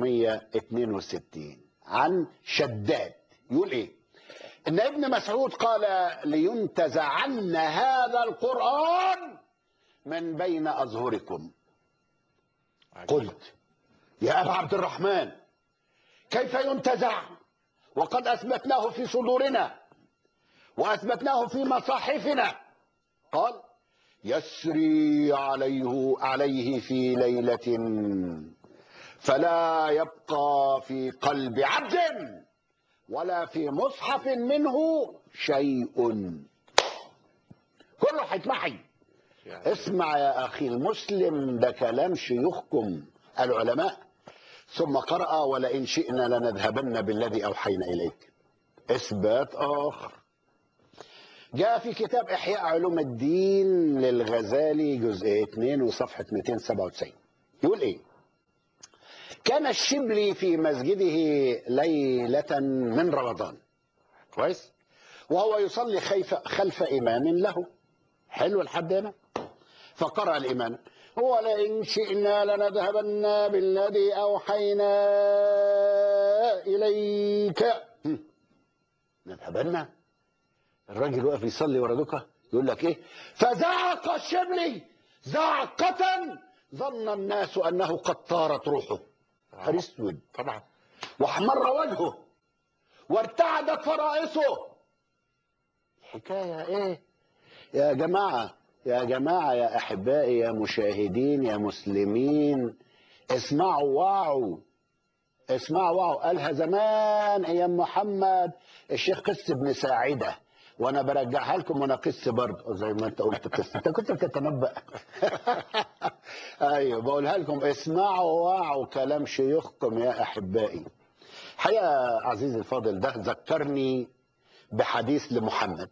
Speaker 2: 362 عن شداد يقول ايه ان ابن مسعود قال لينتزعن هذا القرآن من بين أظهركم قلت يا أبا عبد الرحمن كيف ينتزع وقد أثبتناه في صدورنا وأثبتناه في مصاحفنا قال يسري عليه عليه في ليلة فلا يبقى في قلب عبد ولا في مصحف منه شيء كله هيتمحي اسمع يا أخي المسلم ده كلام شيوخكم العلماء ثم قرأ ولئن شئنا لنذهبن بالذي أوحينا إليك إثبات آخر جاء في كتاب إحياء علوم الدين للغزالي جزء 2 وصفحة 297 يقول إيه كان الشبلي في مسجده ليلة من رمضان كويس وهو يصلي خلف, خلف إمام له حلو لحد هنا فقرأ الإمام ولئن شئنا لنذهبن بالذي أوحينا إليك هم. نذهبن الراجل واقف يصلي ورا دكة يقول لك ايه فزعق الشبلي زعقة ظن الناس انه قد طارت روحه نهار اسود
Speaker 1: طبعا
Speaker 2: واحمر وجهه وارتعدت فرائصه حكايه ايه يا جماعه يا جماعه يا احبائي يا مشاهدين يا مسلمين اسمعوا واعوا اسمعوا واعوا قالها زمان ايام محمد الشيخ قس بن ساعده وانا برجعها لكم وانا قس برضه زي ما انت قلت قس انت كنت بتتنبأ ايوه بقولها لكم اسمعوا واعوا كلام شيوخكم يا احبائي حقيقه عزيزي الفاضل ده ذكرني بحديث لمحمد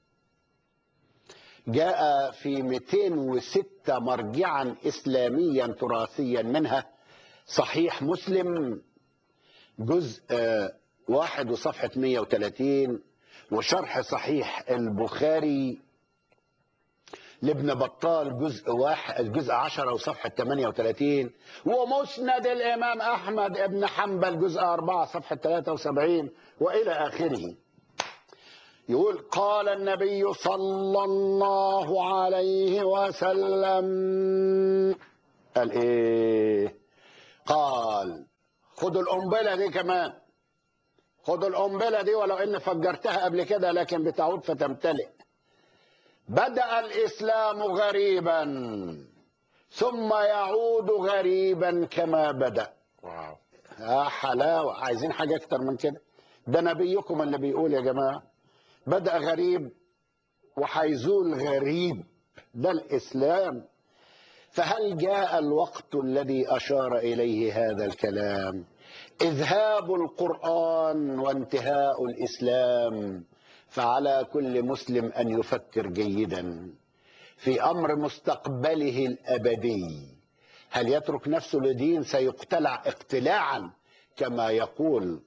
Speaker 2: جاء في 206 مرجعا اسلاميا تراثيا منها صحيح مسلم جزء آه، واحد وصفحة 130 وشرح صحيح البخاري لابن بطال جزء واحد جزء 10 وصفحة 38 ومسند الإمام أحمد ابن حنبل جزء 4 صفحة 73 وإلى آخره يقول قال النبي صلى الله عليه وسلم قال ايه قال خدوا القنبله دي كمان خدوا القنبله دي ولو ان فجرتها قبل كده لكن بتعود فتمتلئ بدا الاسلام غريبا ثم يعود غريبا كما بدا
Speaker 1: واو
Speaker 2: يا حلاوه عايزين حاجه اكتر من كده ده نبيكم اللي بيقول يا جماعه بدأ غريب وحيزول غريب ده الإسلام فهل جاء الوقت الذي أشار إليه هذا الكلام إذهاب القرآن وانتهاء الإسلام فعلى كل مسلم أن يفكر جيدا في أمر مستقبله الأبدي هل يترك نفسه لدين سيقتلع اقتلاعا كما يقول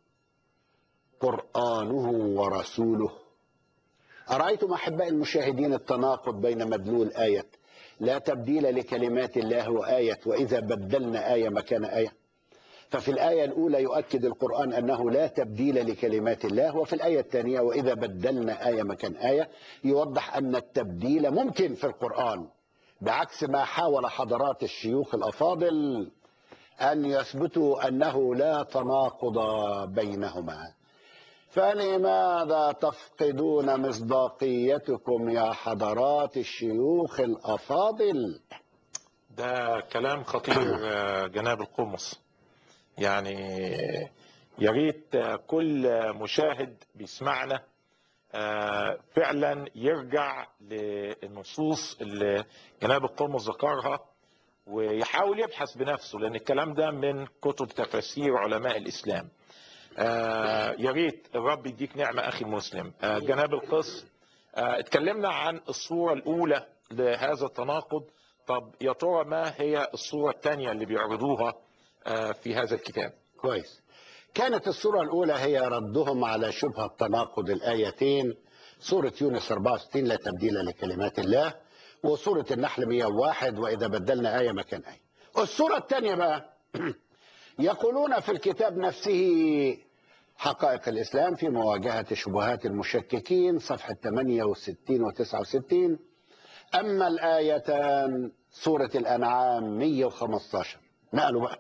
Speaker 2: قرآنه ورسوله أرأيتم أحباء المشاهدين التناقض بين مدلول آية لا تبديل لكلمات الله وآية وإذا بدلنا آية مكان آية ففي الآية الأولى يؤكد القرآن أنه لا تبديل لكلمات الله وفي الآية الثانية وإذا بدلنا آية مكان آية يوضح أن التبديل ممكن في القرآن بعكس ما حاول حضرات الشيوخ الأفاضل أن يثبتوا أنه لا تناقض بينهما فلماذا تفقدون مصداقيتكم يا حضرات الشيوخ الأفاضل
Speaker 1: ده كلام خطير آه، جناب القمص يعني يا ريت آه، كل مشاهد بيسمعنا آه، فعلا يرجع للنصوص اللي جناب القمص ذكرها ويحاول يبحث بنفسه لان الكلام ده من كتب تفاسير علماء الاسلام آه، يا ريت الرب يديك نعمه اخي المسلم آه، جناب القس آه، اتكلمنا عن الصوره الاولى لهذا التناقض طب يا ترى ما هي الصوره الثانيه اللي بيعرضوها آه، في هذا الكتاب
Speaker 2: كويس كانت الصورة الأولى هي ردهم على شبهة تناقض الآيتين سورة يونس 64 لا تبديل لكلمات الله وسورة النحل 101 وإذا بدلنا آية مكان آية الصورة الثانية بقى يقولون في الكتاب نفسه حقائق الإسلام في مواجهة شبهات المشككين صفحة 68 و 69 أما الآيتان سورة الأنعام 115 نقلوا بقى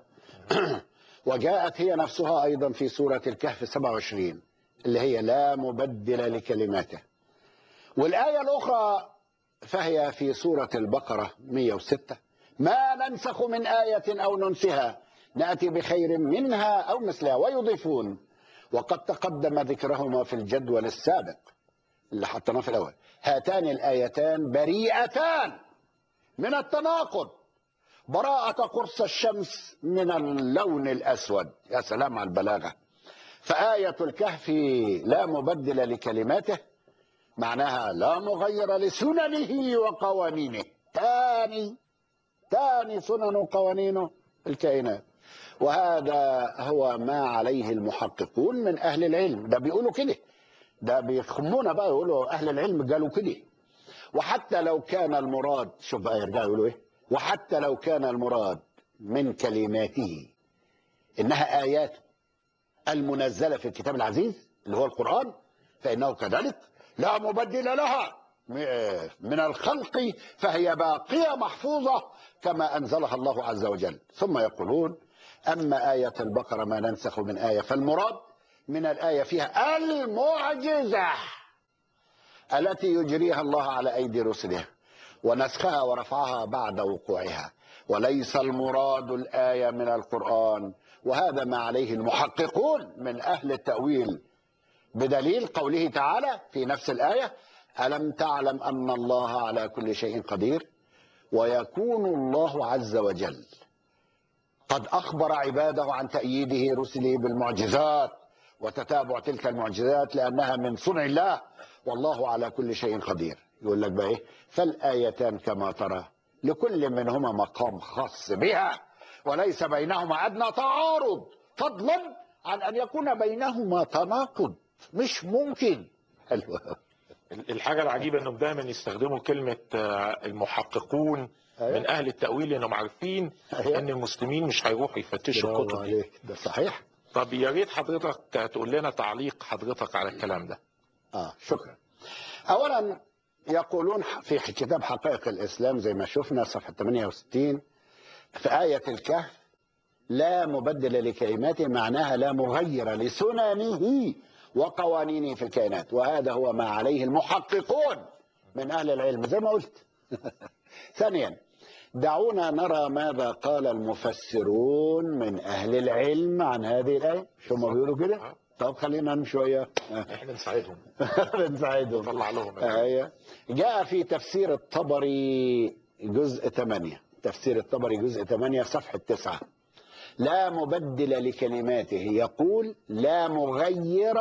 Speaker 2: وجاءت هي نفسها أيضا في سورة الكهف 27 اللي هي لا مبدل لكلماته والآية الأخرى فهي في سورة البقرة 106 ما ننسخ من آية أو ننسها نأتي بخير منها أو مثلها ويضيفون وقد تقدم ذكرهما في الجدول السابق اللي حطيناه في الأول هاتان الآيتان بريئتان من التناقض براءة قرص الشمس من اللون الأسود يا سلام على البلاغة فآية الكهف لا مبدل لكلماته معناها لا مغير لسننه وقوانينه تاني تاني سنن وقوانينه الكائنات وهذا هو ما عليه المحققون من أهل العلم ده بيقولوا كده ده بيخمونا بقى يقولوا أهل العلم قالوا كده وحتى لو كان المراد شوف بقى يرجعوا يقولوا ايه وحتى لو كان المراد من كلماته انها ايات المنزله في الكتاب العزيز اللي هو القران فانه كذلك لا مبدل لها من الخلق فهي باقيه محفوظه كما انزلها الله عز وجل ثم يقولون اما ايه البقره ما ننسخ من ايه فالمراد من الايه فيها المعجزه التي يجريها الله على ايدي رسله ونسخها ورفعها بعد وقوعها وليس المراد الايه من القران وهذا ما عليه المحققون من اهل التاويل بدليل قوله تعالى في نفس الايه الم تعلم ان الله على كل شيء قدير ويكون الله عز وجل قد اخبر عباده عن تاييده رسله بالمعجزات وتتابع تلك المعجزات لانها من صنع الله والله على كل شيء قدير يقول لك بقى ايه فالايتان كما ترى لكل منهما مقام خاص بها وليس بينهما ادنى تعارض فضلا عن ان يكون بينهما تناقض مش ممكن حلو
Speaker 1: الحاجة العجيبة انهم دايما يستخدموا كلمة آه، المحققون
Speaker 2: أيوة.
Speaker 1: من اهل التأويل لانهم عارفين
Speaker 2: أيوة.
Speaker 1: ان المسلمين مش هيروحوا يفتشوا
Speaker 2: برافو
Speaker 1: الكتب دي
Speaker 2: عليك ده صحيح
Speaker 1: طب يا ريت حضرتك تقول لنا تعليق حضرتك على الكلام ده
Speaker 2: اه شكرا اولا يقولون في كتاب حقائق الاسلام زي ما شفنا صفحه 68 في ايه الكهف لا مبدل لكلماته معناها لا مغير لسننه وقوانينه في الكائنات وهذا هو ما عليه المحققون من اهل العلم زي ما قلت ثانيا دعونا نرى ماذا قال المفسرون من اهل العلم عن هذه الايه شو ما بيقولوا كده طب خلينا نمشي شويه
Speaker 1: احنا نساعدهم
Speaker 2: بنساعدهم
Speaker 1: نطلع لهم
Speaker 2: ايوه جاء في تفسير الطبري جزء 8 تفسير الطبري جزء 8 صفحه 9 لا مبدل لكلماته يقول لا مغير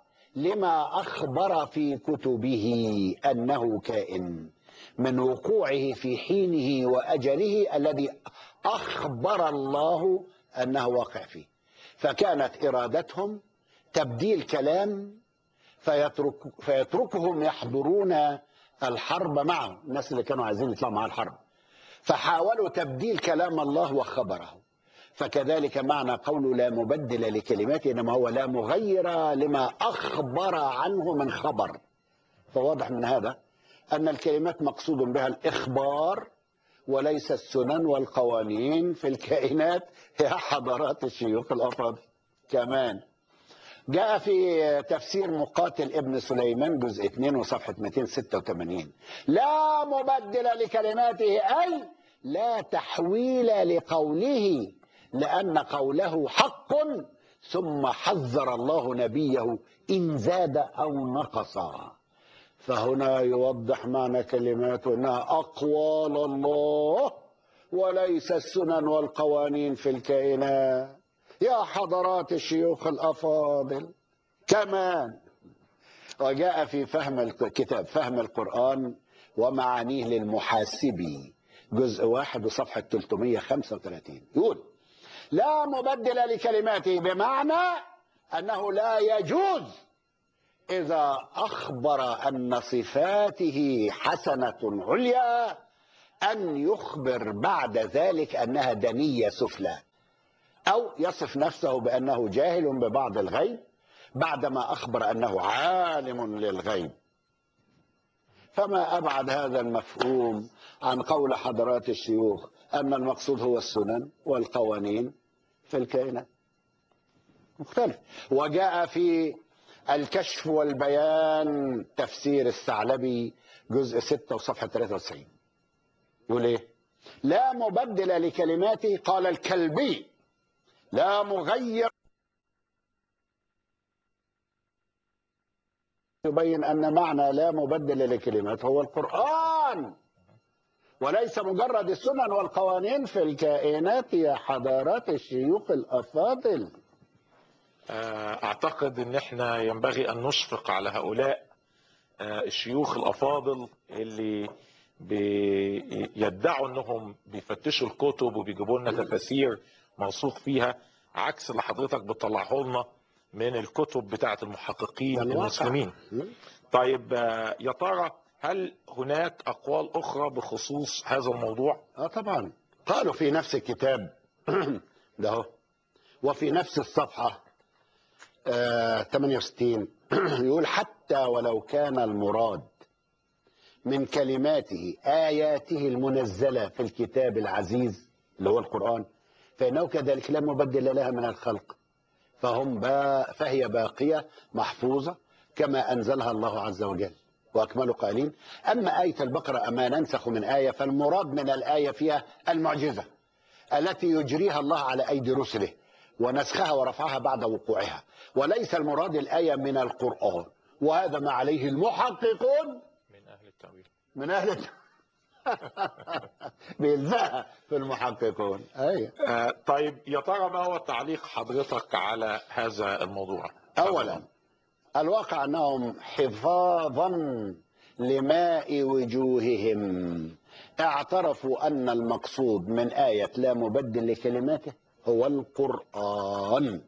Speaker 2: لما اخبر في كتبه انه كائن من وقوعه في حينه واجله الذي اخبر الله انه واقع فيه فكانت ارادتهم تبديل كلام فيترك فيتركهم يحضرون الحرب معه الناس اللي كانوا عايزين يطلعوا مع الحرب فحاولوا تبديل كلام الله وخبره فكذلك معنى قوله لا مبدل لكلماته انما هو لا مغير لما اخبر عنه من خبر فواضح من هذا ان الكلمات مقصود بها الاخبار وليس السنن والقوانين في الكائنات يا حضرات الشيوخ الافاضل كمان جاء في تفسير مقاتل ابن سليمان جزء 2 وصفحة 286 لا مبدل لكلماته أي لا تحويل لقوله لأن قوله حق ثم حذر الله نبيه إن زاد أو نقص فهنا يوضح معنى كلماته أنها أقوال الله وليس السنن والقوانين في الكائنات يا حضرات الشيوخ الأفاضل كمان وجاء في فهم الك- كتاب فهم القرآن ومعانيه للمحاسبي جزء واحد وصفحة 335 يقول لا مبدل لكلماته بمعنى أنه لا يجوز إذا أخبر أن صفاته حسنة عليا أن يخبر بعد ذلك أنها دنية سفلى أو يصف نفسه بأنه جاهل ببعض الغيب بعدما أخبر أنه عالم للغيب فما أبعد هذا المفهوم عن قول حضرات الشيوخ أن المقصود هو السنن والقوانين في الكائنات مختلف وجاء في الكشف والبيان تفسير الثعلبي جزء 6 وصفحة 93 يقول ايه لا مبدل لكلماته قال الكلبي لا مغير يبين أن معنى لا مبدل لكلمات هو القرآن وليس مجرد السنن والقوانين في الكائنات يا حضارات الشيوخ الأفاضل
Speaker 1: آه، اعتقد ان احنا ينبغي ان نشفق على هؤلاء آه، الشيوخ الافاضل اللي بيدعوا انهم بيفتشوا الكتب وبيجيبوا لنا تفاسير موثوق فيها عكس اللي حضرتك بتطلعه لنا من الكتب بتاعه المحققين
Speaker 2: ده الواقع.
Speaker 1: المسلمين طيب آه، يا ترى هل هناك اقوال اخرى بخصوص هذا الموضوع
Speaker 2: اه طبعا قالوا في نفس الكتاب ده هو. وفي نفس الصفحة آه 68 يقول حتى ولو كان المراد من كلماته آياته المنزلة في الكتاب العزيز اللي هو القرآن فإنه كذلك لا مبدل لها من الخلق فهم با فهي باقية محفوظة كما أنزلها الله عز وجل وأكملوا قائلين أما آية البقرة أما ننسخ من آية فالمراد من الآية فيها المعجزة التي يجريها الله على أيدي رسله ونسخها ورفعها بعد وقوعها وليس المراد الآية من القرآن وهذا ما عليه المحققون
Speaker 1: من اهل التاويل
Speaker 2: من أهل بيلزقها في المحققون أيوة.
Speaker 1: آه، طيب يا ترى ما هو تعليق حضرتك على هذا الموضوع
Speaker 2: أولا الواقع أنهم حفاظا لماء وجوههم اعترفوا أن المقصود من آية لا مبدل لكلماته هو القرآن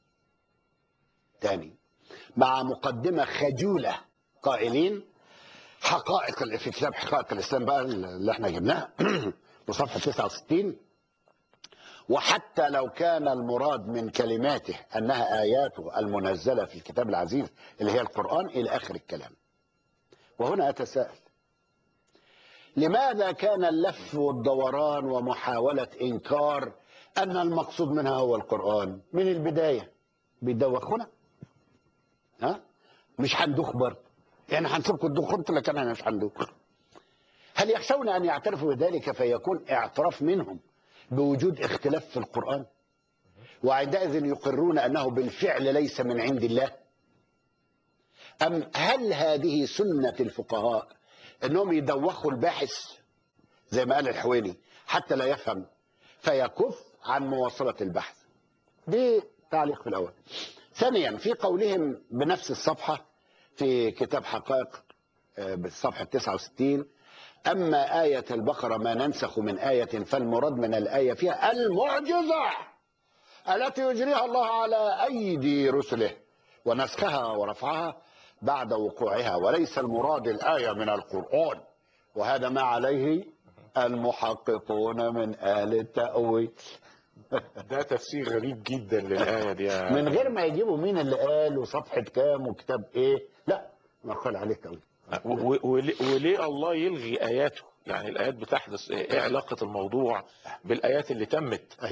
Speaker 2: ثاني مع مقدمة خجولة قائلين حقائق ال- في كتاب حقائق الإسلام بقى اللي احنا جبناه وصفحة 69 وحتى لو كان المراد من كلماته انها اياته المنزله في الكتاب العزيز اللي هي القران الى اخر الكلام. وهنا اتساءل لماذا كان اللف والدوران ومحاوله انكار ان المقصود منها هو القران من البدايه بيدوخونا؟ ها؟ مش هندوخ برضه يعني هنسيبكم تدوخوا انتوا لكن احنا مش هندوخ. هل يخشون ان يعترفوا بذلك فيكون اعتراف منهم بوجود اختلاف في القرآن وعندئذ يقرون أنه بالفعل ليس من عند الله أم هل هذه سنة الفقهاء أنهم يدوخوا الباحث زي ما قال الحويني حتى لا يفهم فيكف عن مواصلة البحث دي تعليق في الأول ثانيا في قولهم بنفس الصفحة في كتاب حقائق آه، بالصفحة 69 أما آية البقرة ما ننسخ من آية فالمراد من الآية فيها المعجزة التي يجريها الله على أيدي رسله ونسخها ورفعها بعد وقوعها وليس المراد الآية من القرآن وهذا ما عليه المحققون من أهل التأويل
Speaker 1: ده تفسير غريب جدا للآية دي يا-
Speaker 2: من غير ما يجيبوا مين اللي قال وصفحة كام وكتاب إيه لا ما قال عليه تأويل
Speaker 1: و- و- وليه وليه الله يلغي آياته يعني الآيات بتحدث إيه علاقة الموضوع بالآيات اللي تمت
Speaker 2: أيوه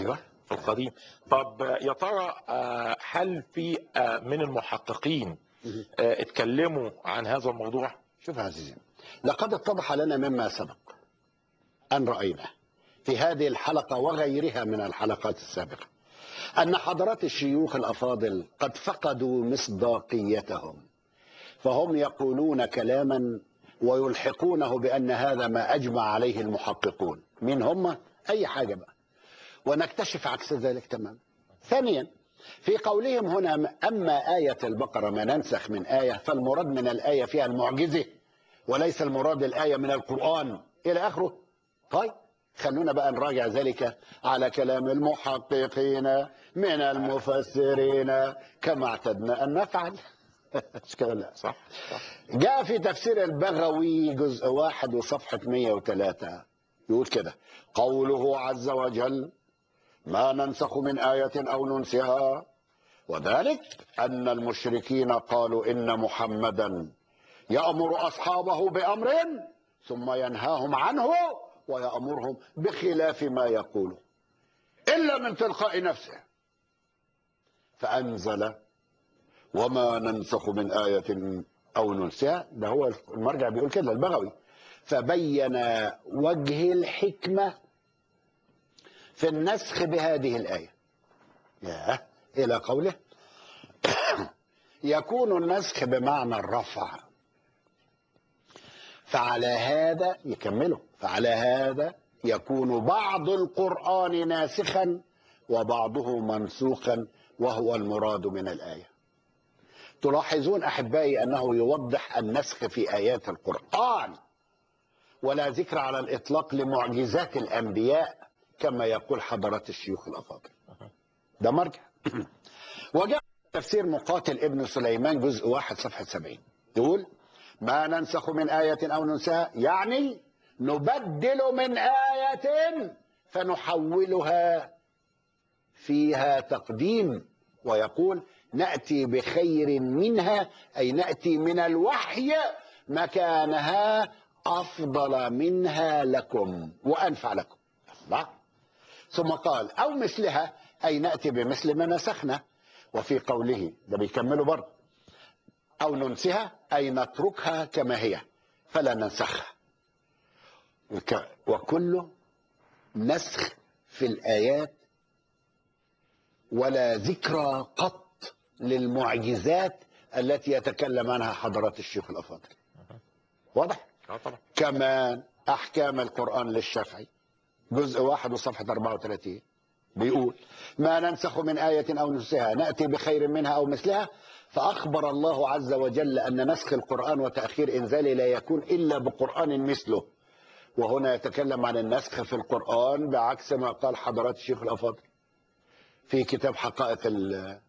Speaker 1: القديم طب آه، يا ترى آه، هل في آه، من المحققين آه، اتكلموا عن هذا الموضوع
Speaker 2: شوف يا عزيزي لقد اتضح لنا مما سبق أن رأيناه في هذه الحلقة وغيرها من الحلقات السابقة أن حضرات الشيوخ الأفاضل قد فقدوا مصداقيتهم فهم يقولون كلاما ويلحقونه بأن هذا ما أجمع عليه المحققون من هم أي حاجة بقى ونكتشف عكس ذلك تماما ثانيا في قولهم هنا أما آية البقرة ما ننسخ من آية فالمراد من الآية فيها المعجزة وليس المراد الآية من القرآن إلى آخره طيب خلونا بقى نراجع ذلك على كلام المحققين من المفسرين كما اعتدنا أن نفعل مش كده لا
Speaker 1: صح صح
Speaker 2: جاء في تفسير البغوي جزء واحد وصفحة 103 يقول كده قوله عز وجل ما ننسخ من آية أو ننسها وذلك أن المشركين قالوا إن محمدا يأمر أصحابه بأمر ثم ينهاهم عنه ويأمرهم بخلاف ما يقول إلا من تلقاء نفسه فأنزل وما ننسخ من آية أو ننسها ده هو المرجع بيقول كده البغوي فبين وجه الحكمة في النسخ بهذه الآية ياه إلى قوله يكون النسخ بمعنى الرفع فعلى هذا يكمله فعلى هذا يكون بعض القرآن ناسخا وبعضه منسوخا وهو المراد من الآية تلاحظون أحبائي أنه يوضح النسخ في آيات القرآن ولا ذكر على الإطلاق لمعجزات الأنبياء كما يقول حضرات الشيوخ الأفاضل ده مرجع وجاء تفسير مقاتل ابن سليمان جزء واحد صفحة سبعين يقول ما ننسخ من آية أو ننساها يعني نبدل من آية فنحولها فيها تقديم ويقول نأتي بخير منها أي نأتي من الوحي مكانها أفضل منها لكم وأنفع لكم الله ثم قال أو مثلها أي نأتي بمثل ما نسخنا وفي قوله ده بيكملوا برضه أو ننسها أي نتركها كما هي فلا ننسخها وك- وكل نسخ في الآيات ولا ذكرى قط للمعجزات التي يتكلم عنها حضرات الشيخ الأفاضل واضح؟
Speaker 1: اه طبعا
Speaker 2: كمان أحكام القرآن للشافعي جزء واحد وصفحة 34 بيقول ما ننسخ من آية أو ننسها نأتي بخير منها أو مثلها فأخبر الله عز وجل أن نسخ القرآن وتأخير إنزاله لا يكون إلا بقرآن مثله وهنا يتكلم عن النسخ في القرآن بعكس ما قال حضرات الشيخ الأفاضل في كتاب حقائق ال-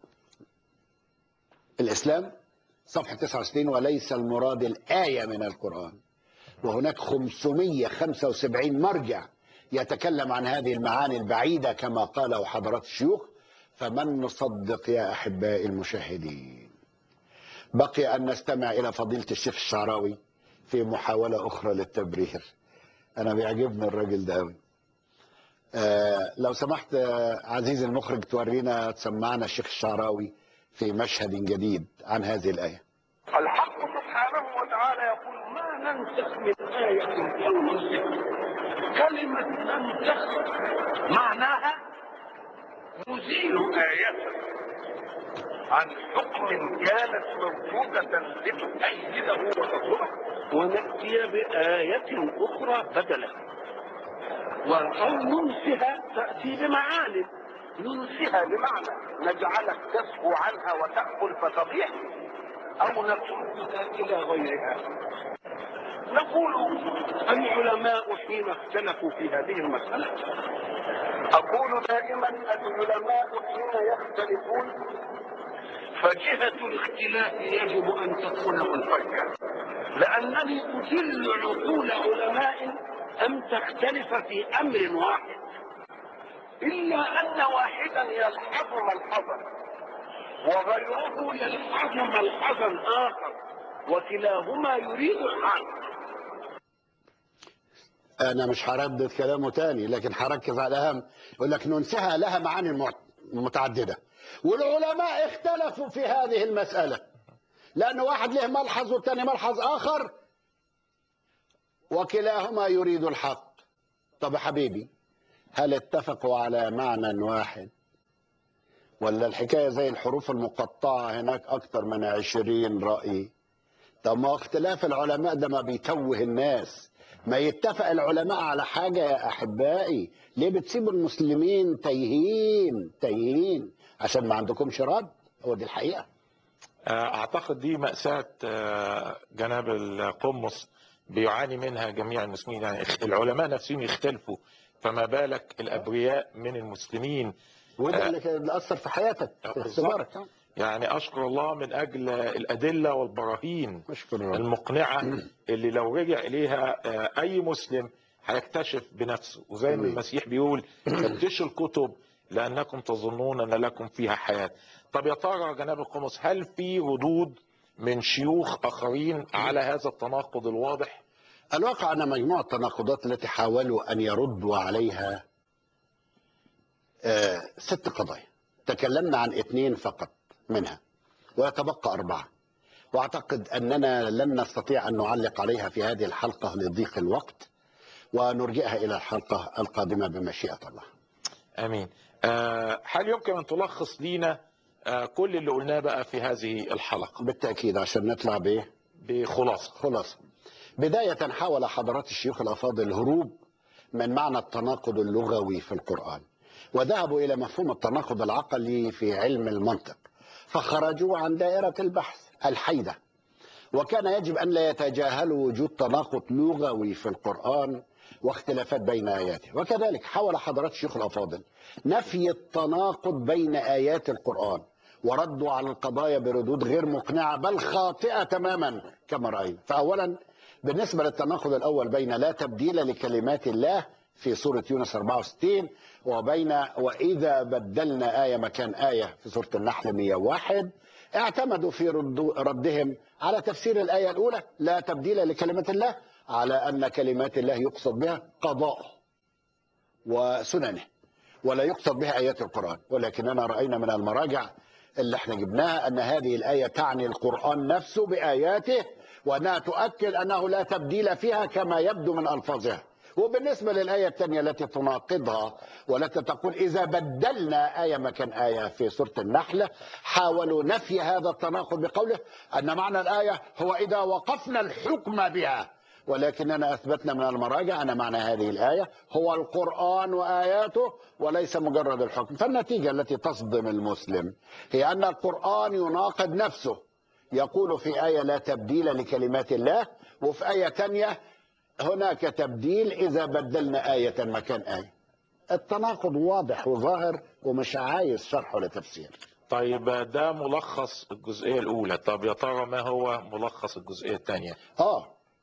Speaker 2: الإسلام صفحة 69 وليس المراد الآية من القرآن وهناك 575 مرجع يتكلم عن هذه المعاني البعيدة كما قاله حضرات الشيوخ فمن نصدق يا أحبائي المشاهدين بقي أن نستمع إلى فضيلة الشيخ الشعراوي في محاولة أخرى للتبرير أنا بيعجبني الراجل ده أوي آه لو سمحت آه عزيزي المخرج تورينا تسمعنا الشيخ الشعراوي في مشهد جديد عن هذه الآية
Speaker 5: الحق سبحانه وتعالى يقول ما ننسخ من آية أو ننسخ كلمة ننسخ معناها نزيل آية عن حكم كانت موجودة لتؤيده وتضره ونأتي بآية أخرى بدلا أو ننسها تأتي بمعاني ننسها بمعنى نجعلك تسهو عنها وتأكل فتضيع أو نتركها إلى غيرها نقول العلماء حين اختلفوا في هذه المسألة أقول دائما العلماء حين يختلفون فجهة الاختلاف يجب أن تكون منفكة لأنني أجل عقول علماء أن تختلف في أمر واحد إلا أن واحدا يلحظ ملحظا وغيره يلحظ ملحظا آخر وكلاهما يريد الحق
Speaker 2: انا مش هردد كلامه تاني لكن هركز على الاهم يقول لك ننسها لها معاني مع- متعدده والعلماء اختلفوا في هذه المساله لان واحد له ملحظ والثاني ملحظ اخر وكلاهما يريد الحق طب يا حبيبي هل اتفقوا على معنى واحد ولا الحكايه زي الحروف المقطعه هناك اكتر من عشرين راي طب ما هو اختلاف العلماء ده ما بيتوه الناس ما يتفق العلماء على حاجة يا أحبائي ليه بتسيبوا المسلمين تايهين تايهين عشان ما عندكمش رد هو دي الحقيقة
Speaker 1: اعتقد دي مأساة آه، جناب القمص بيعاني منها جميع المسلمين يعني العلماء نفسهم يختلفوا فما بالك الابرياء من المسلمين
Speaker 2: وده
Speaker 1: آه.
Speaker 2: اللي كان اللي أثر في حياتك في اختبارك
Speaker 1: يعني اشكر الله من اجل الادله والبراهين
Speaker 2: اشكر ربنا
Speaker 1: المقنعه اللي لو رجع اليها آه، اي مسلم هيكتشف بنفسه وزي ما
Speaker 2: أمين.
Speaker 1: المسيح بيقول فتشوا الكتب لانكم تظنون ان لكم فيها حياه طب يا ترى جناب القمص هل في ردود من شيوخ اخرين على هذا التناقض الواضح
Speaker 2: الواقع أن مجموعة التناقضات التي حاولوا أن يردوا عليها آه، ست قضايا تكلمنا عن اثنين فقط منها ويتبقى أربعة وأعتقد أننا لن نستطيع أن نعلق عليها في هذه الحلقة لضيق الوقت ونرجئها إلى الحلقة القادمة بمشيئة الله
Speaker 1: امين آه، هل يمكن ان تلخص لينا آه، كل اللي قلناه بقى في هذه الحلقه
Speaker 2: بالتأكيد عشان نطلع بإيه
Speaker 1: بخلاصه
Speaker 2: خلاص بداية حاول حضرات الشيوخ الأفاضل الهروب من معنى التناقض اللغوي في القرآن وذهبوا إلى مفهوم التناقض العقلي في علم المنطق فخرجوا عن دائرة البحث الحيدة وكان يجب أن لا يتجاهلوا وجود تناقض لغوي في القرآن واختلافات بين آياته وكذلك حاول حضرات الشيوخ الأفاضل نفي التناقض بين آيات القرآن وردوا على القضايا بردود غير مقنعة بل خاطئة تماما كما رأينا فأولا بالنسبة للتناقض الأول بين لا تبديل لكلمات الله في سورة يونس 64 وبين وإذا بدلنا آية مكان آية في سورة النحل 101 اعتمدوا في ردو- ردهم على تفسير الآية الأولى لا تبديل لكلمة الله على أن كلمات الله يقصد بها قضاءه وسننه ولا يقصد بها آيات القرآن ولكننا رأينا من المراجع اللي احنا جبناها أن هذه الآية تعني القرآن نفسه بآياته وأنها تؤكد أنه لا تبديل فيها كما يبدو من ألفاظها وبالنسبة للآية الثانية التي تناقضها والتي تقول إذا بدلنا آية مكان آية في سورة النحل حاولوا نفي هذا التناقض بقوله أن معنى الآية هو إذا وقفنا الحكم بها ولكننا أثبتنا من المراجع أن معنى هذه الآية هو القرآن وآياته وليس مجرد الحكم فالنتيجة التي تصدم المسلم هي أن القرآن يناقض نفسه يقول في آية لا تبديل لكلمات الله وفي آية تانية هناك تبديل إذا بدلنا آية مكان آية التناقض واضح وظاهر ومش عايز شرح ولا تفسير
Speaker 1: طيب ده ملخص الجزئية الأولى طب يا ترى ما هو ملخص الجزئية الثانية
Speaker 2: آه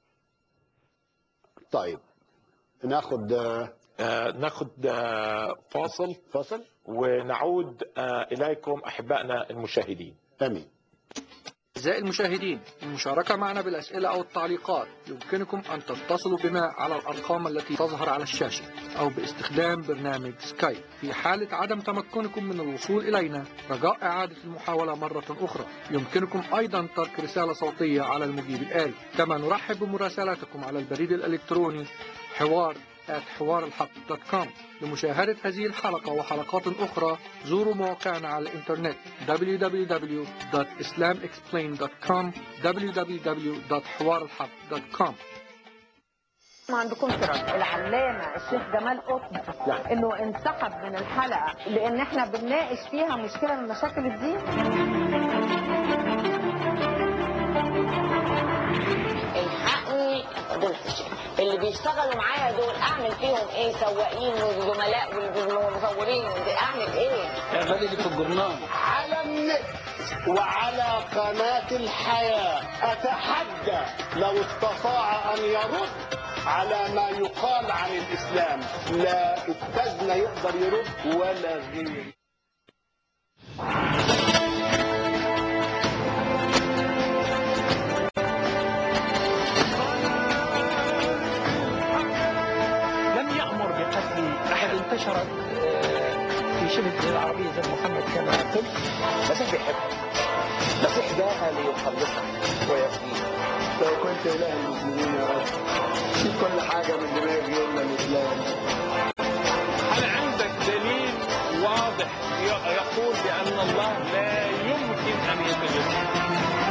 Speaker 2: طيب ناخد آه،
Speaker 1: آه ناخد آه فاصل
Speaker 2: فاصل
Speaker 1: ونعود آه إليكم أحبائنا المشاهدين
Speaker 2: امين
Speaker 7: أعزائي المشاهدين المشاركة معنا بالأسئلة أو التعليقات يمكنكم أن تتصلوا بنا على الأرقام التي تظهر على الشاشة أو باستخدام برنامج سكايب في حالة عدم تمكنكم من الوصول إلينا رجاء إعادة المحاولة مرة أخرى يمكنكم أيضا ترك رسالة صوتية على المجيب الآلي كما نرحب بمراسلاتكم على البريد الإلكتروني حوار حوار الحق دوت كوم لمشاهدة هذه الحلقة وحلقات أخرى زوروا موقعنا على الإنترنت www.islamexplained.com www.حوارالحق.com
Speaker 8: ما عندكمش رد العلامه الشيخ جمال قطب انه انسحب من الحلقه لان احنا بنناقش فيها مشكله من مشاكل الدين
Speaker 9: الحقني فضيلة الشيخ اللي بيشتغلوا معايا دول اعمل فيهم ايه سواقين وزملاء والمصورين اعمل ايه
Speaker 5: اعملي اللي في الجرنان
Speaker 2: على النت وعلى قناة الحياة أتحدى لو استطاع أن يرد على ما يقال عن الإسلام لا أستاذنا يقدر يرد ولا غيره
Speaker 7: في شبه الجزيرة العربية زي محمد كما قلت
Speaker 10: المسيح بيحبك المسيح جاء ليخلصك ويفديك
Speaker 2: لو كنت اله المسلمين يا رب شيل كل حاجه من دماغي الا الاسلام
Speaker 1: هل عندك دليل واضح ي- يقول بأن الله لا يمكن أن يتجسد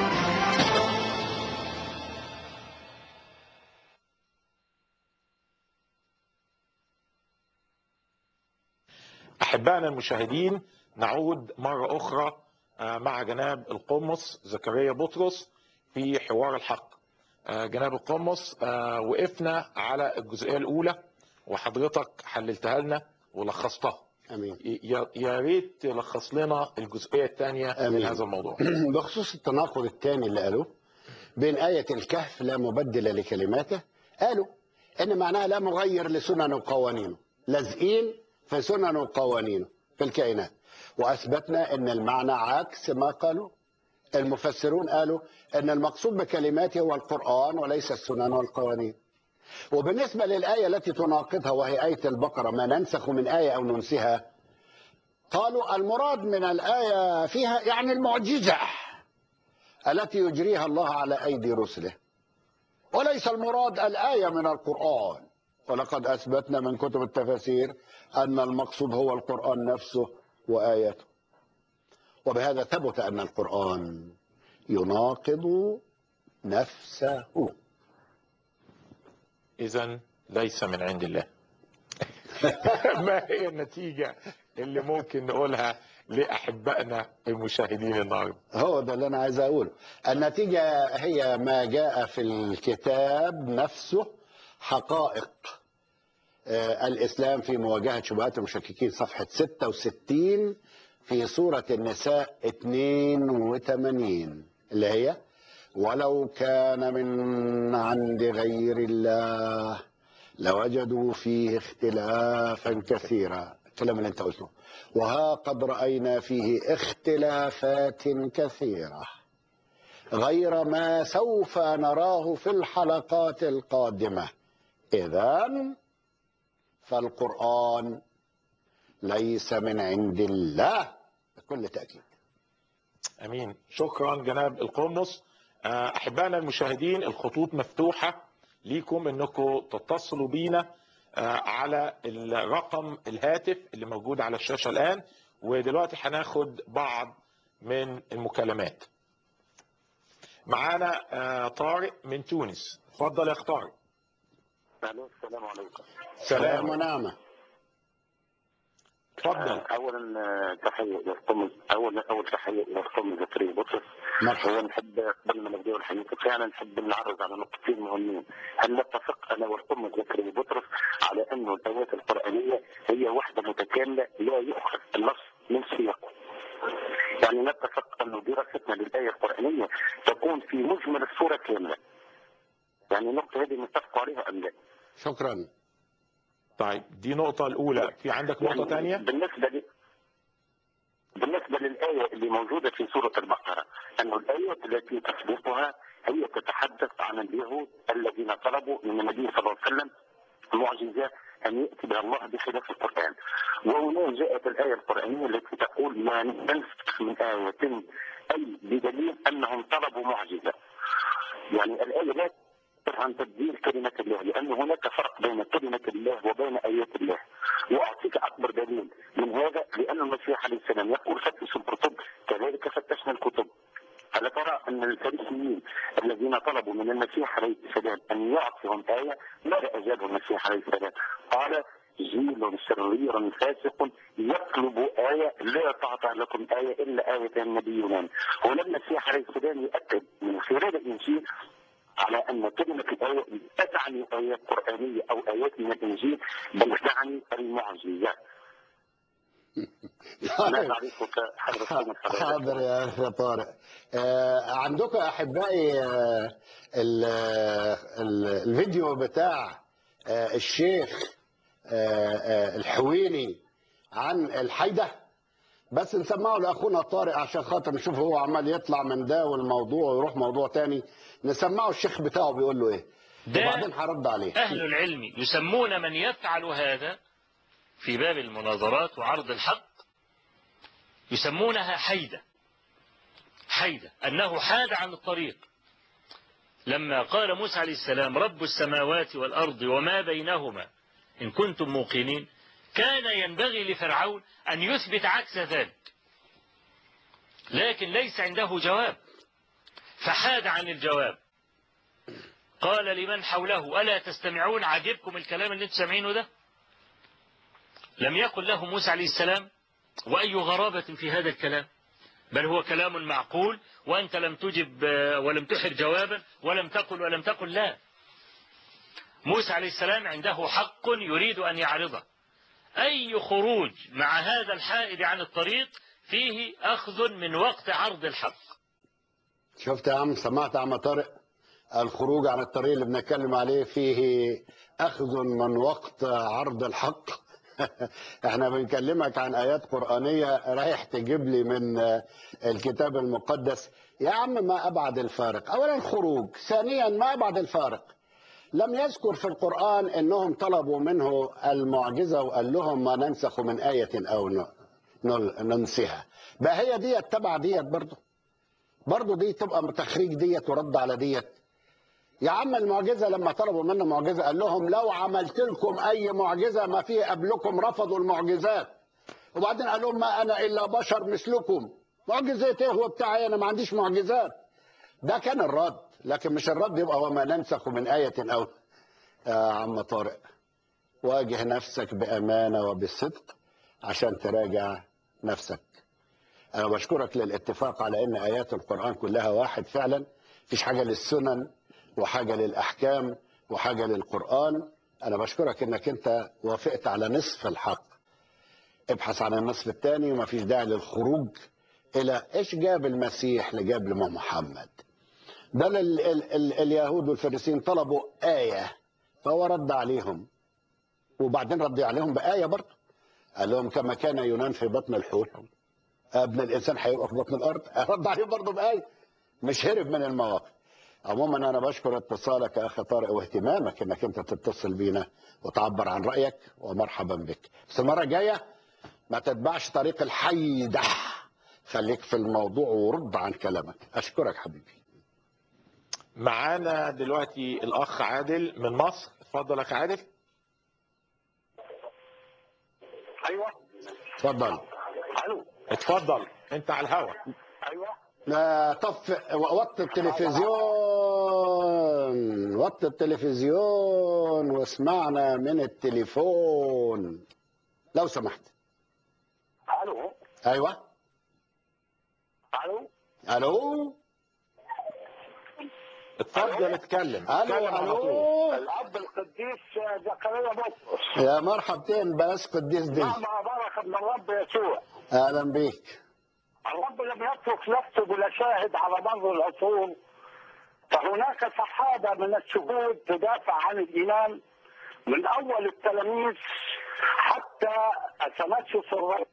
Speaker 1: أحبائنا المشاهدين نعود مرة أخرى آه، مع جناب القمص زكريا بطرس في حوار الحق آه، جناب القمص آه، وقفنا على الجزئية الأولى وحضرتك حللتها لنا ولخصتها
Speaker 2: امين
Speaker 1: يا يا ريت تلخص لنا الجزئية الثانية من
Speaker 2: آمين.
Speaker 1: هذا الموضوع
Speaker 2: بخصوص التناقض الثاني اللي قالوه بين آية الكهف لا مبدل لكلماته قالوا إن معناها لا مغير لسنن وقوانينه لازقين في سنن وقوانينه في الكائنات وأثبتنا إن المعنى عكس ما قالوا المفسرون قالوا إن المقصود بكلماته هو القرآن وليس السنن والقوانين وبالنسبة للآية التي تناقضها وهي آية البقرة ما ننسخ من آية أو ننسها قالوا المراد من الآية فيها يعني المعجزة التي يجريها الله على أيدي رسله وليس المراد الآية من القرآن ولقد أثبتنا من كتب التفاسير أن المقصود هو القرآن نفسه وآياته وبهذا ثبت أن القرآن يناقض نفسه
Speaker 1: إذا ليس من عند الله ما هي النتيجة اللي ممكن نقولها لأحبائنا المشاهدين النهارده
Speaker 2: هو ده اللي أنا عايز أقوله النتيجة هي ما جاء في الكتاب نفسه حقائق آه، الإسلام في مواجهة شبهات المشككين صفحة 66 في سورة النساء 82 اللي هي ولو كان من عند غير الله لوجدوا فيه اختلافا كثيرا الكلام اللي انت قلته وها قد رأينا فيه اختلافات كثيرة غير ما سوف نراه في الحلقات القادمة إذا فالقرآن ليس من عند الله بكل تأكيد
Speaker 1: امين شكرا جناب القمص آه، احبائنا المشاهدين الخطوط مفتوحه ليكم انكم تتصلوا بينا آه، على الرقم الهاتف اللي موجود على الشاشه الان ودلوقتي هناخد بعض من المكالمات معانا آه، طارق من تونس اتفضل يا أخ طارق
Speaker 3: الو السلام عليكم
Speaker 2: سلام
Speaker 1: سلام
Speaker 2: ونعمة
Speaker 1: اتفضل
Speaker 3: اولا آه، تحيه الى القم اول اول تحيه الى القم زكريا بطرس
Speaker 2: مرحبا
Speaker 3: هو نحب قبل ما نبدا الحديث فعلا نحب نعرض على نقطتين مهمين هل نتفق انا والقم زكريا بطرس على انه الايات القرانيه هي وحده متكامله لا يؤخذ النص من سياقه يعني نتفق انه دراستنا للايه القرانيه تكون في مجمل الصوره كامله يعني النقطه هذه نتفق عليها ام لا؟
Speaker 2: شكرا
Speaker 1: طيب دي نقطه الاولى في عندك نقطه
Speaker 3: يعني
Speaker 1: ثانيه
Speaker 3: بالنسبة لي بالنسبة للآية اللي موجودة في سورة البقرة أن الآية التي تسبقها هي تتحدث عن اليهود الذين طلبوا من النبي صلى الله عليه وسلم معجزة أن يأتي بها الله بخلاف القرآن وهنا جاءت الآية القرآنية التي تقول ما ننسخ من آية أي بدليل أنهم طلبوا معجزة يعني الآية لا تتحدث عن تبديل كلمة الله لأن هناك فرق بين كلمة الله وبين آيات الله وأعطيك أكبر دليل من هذا لأن المسيح عليه السلام يقول فتشوا الكتب كذلك فتشنا الكتب ألا ترى أن الفريسيين الذين طلبوا من المسيح عليه السلام أن يعطيهم آية ماذا أجابه المسيح عليه السلام قال جيل شرير فاسق يطلب آية لا تعطى لكم آية إلا آية النبي يونان هنا المسيح عليه السلام يؤكد من خلال الإنجيل على أن كلمة الآية لا تعني آيات قرآنية أو آيات من الإنجيل بل تعني المعجزة ما تعريفك حضرتك من حضرتك؟
Speaker 2: حاضر يا اخي طارق آه عندكم يا احبائي آه ال- ال- الفيديو بتاع آه الشيخ آه آه الحويني عن الحيده بس نسمعه لاخونا طارق عشان خاطر نشوف هو عمال يطلع من ده والموضوع ويروح موضوع تاني نسمعه الشيخ بتاعه بيقول له ايه
Speaker 4: ده
Speaker 2: وبعدين هرد عليه
Speaker 4: أهل العلم يسمون من يفعل هذا في باب المناظرات وعرض الحق يسمونها حيدة حيدة أنه حاد عن الطريق لما قال موسى عليه السلام رب السماوات والأرض وما بينهما إن كنتم موقنين كان ينبغي لفرعون أن يثبت عكس ذلك لكن ليس عنده جواب فحاد عن الجواب قال لمن حوله ألا تستمعون عجبكم الكلام اللي انتم سامعينه ده لم يقل له موسى عليه السلام وأي غرابة في هذا الكلام بل هو كلام معقول وأنت لم تجب ولم تحر جوابا ولم تقل ولم تقل لا موسى عليه السلام عنده حق يريد أن يعرضه أي خروج مع هذا الحائد عن الطريق فيه أخذ من وقت عرض الحق
Speaker 2: شفت يا عم سمعت يا عم طارق الخروج عن الطريق اللي بنتكلم عليه فيه أخذ من وقت عرض الحق احنا بنكلمك عن آيات قرآنية رايح تجيب لي من الكتاب المقدس يا عم ما أبعد الفارق أولا خروج ثانيا ما أبعد الفارق لم يذكر في القرآن أنهم طلبوا منه المعجزة وقال لهم ما ننسخ من آية أو ن- نل- ننسها بقى هي ديت تبع ديت برضه برضه دي تبقى تخريج ديت ورد على ديت يا عم المعجزة لما طلبوا منه معجزة قال لهم لو عملت لكم أي معجزة ما في قبلكم رفضوا المعجزات وبعدين قال لهم ما أنا إلا بشر مثلكم معجزة إيه هو بتاعي أنا ما عنديش معجزات ده كان الرد لكن مش الرد يبقى وما ننسخ من آية أو يا عم طارق واجه نفسك بأمانة وبصدق عشان تراجع نفسك أنا بشكرك للاتفاق على أن آيات القرآن كلها واحد فعلا مفيش حاجة للسنن وحاجة للأحكام وحاجة للقرآن أنا بشكرك أنك أنت وافقت على نصف الحق ابحث عن النصف الثاني ومفيش داعي للخروج إلى إيش جاب المسيح اللي جاب لما محمد ده ال ال ال اليهود والفريسيين طلبوا آية فهو رد عليهم وبعدين رد عليهم بآية برضه قال لهم كما كان يونان في بطن الحوت ابن الانسان هيبقى في بطن الارض رد عليه برضه بايه مش هرب من المواقف عموما انا بشكر اتصالك يا اخي طارق واهتمامك انك انت تتصل بينا وتعبر عن رايك ومرحبا بك بس المره الجايه ما تتبعش طريق الحيده خليك في الموضوع ورد عن كلامك اشكرك حبيبي
Speaker 1: معانا دلوقتي الاخ عادل من مصر اتفضل يا اخ عادل
Speaker 5: ايوه
Speaker 2: اتفضل
Speaker 5: الو
Speaker 1: اتفضل انت على الهوا
Speaker 5: ايوه
Speaker 2: لا طف وطي التلفزيون وطي التلفزيون واسمعنا من التليفون لو سمحت
Speaker 5: الو
Speaker 2: ايوه
Speaker 5: الو
Speaker 2: الو
Speaker 1: اتفضل اتكلم
Speaker 2: الو
Speaker 1: اتكلم على طول
Speaker 2: الو
Speaker 5: الاب القديس زكريا بطرس
Speaker 2: يا مرحبتين بلاش قديس دي
Speaker 5: نعم بركه من الرب يسوع
Speaker 2: اهلا بيك
Speaker 5: الرب لم يترك نفسه بلا شاهد على مر العصور فهناك سحابه من الشهود تدافع عن الايمان من اول التلاميذ حتى اثناسيوس الرسول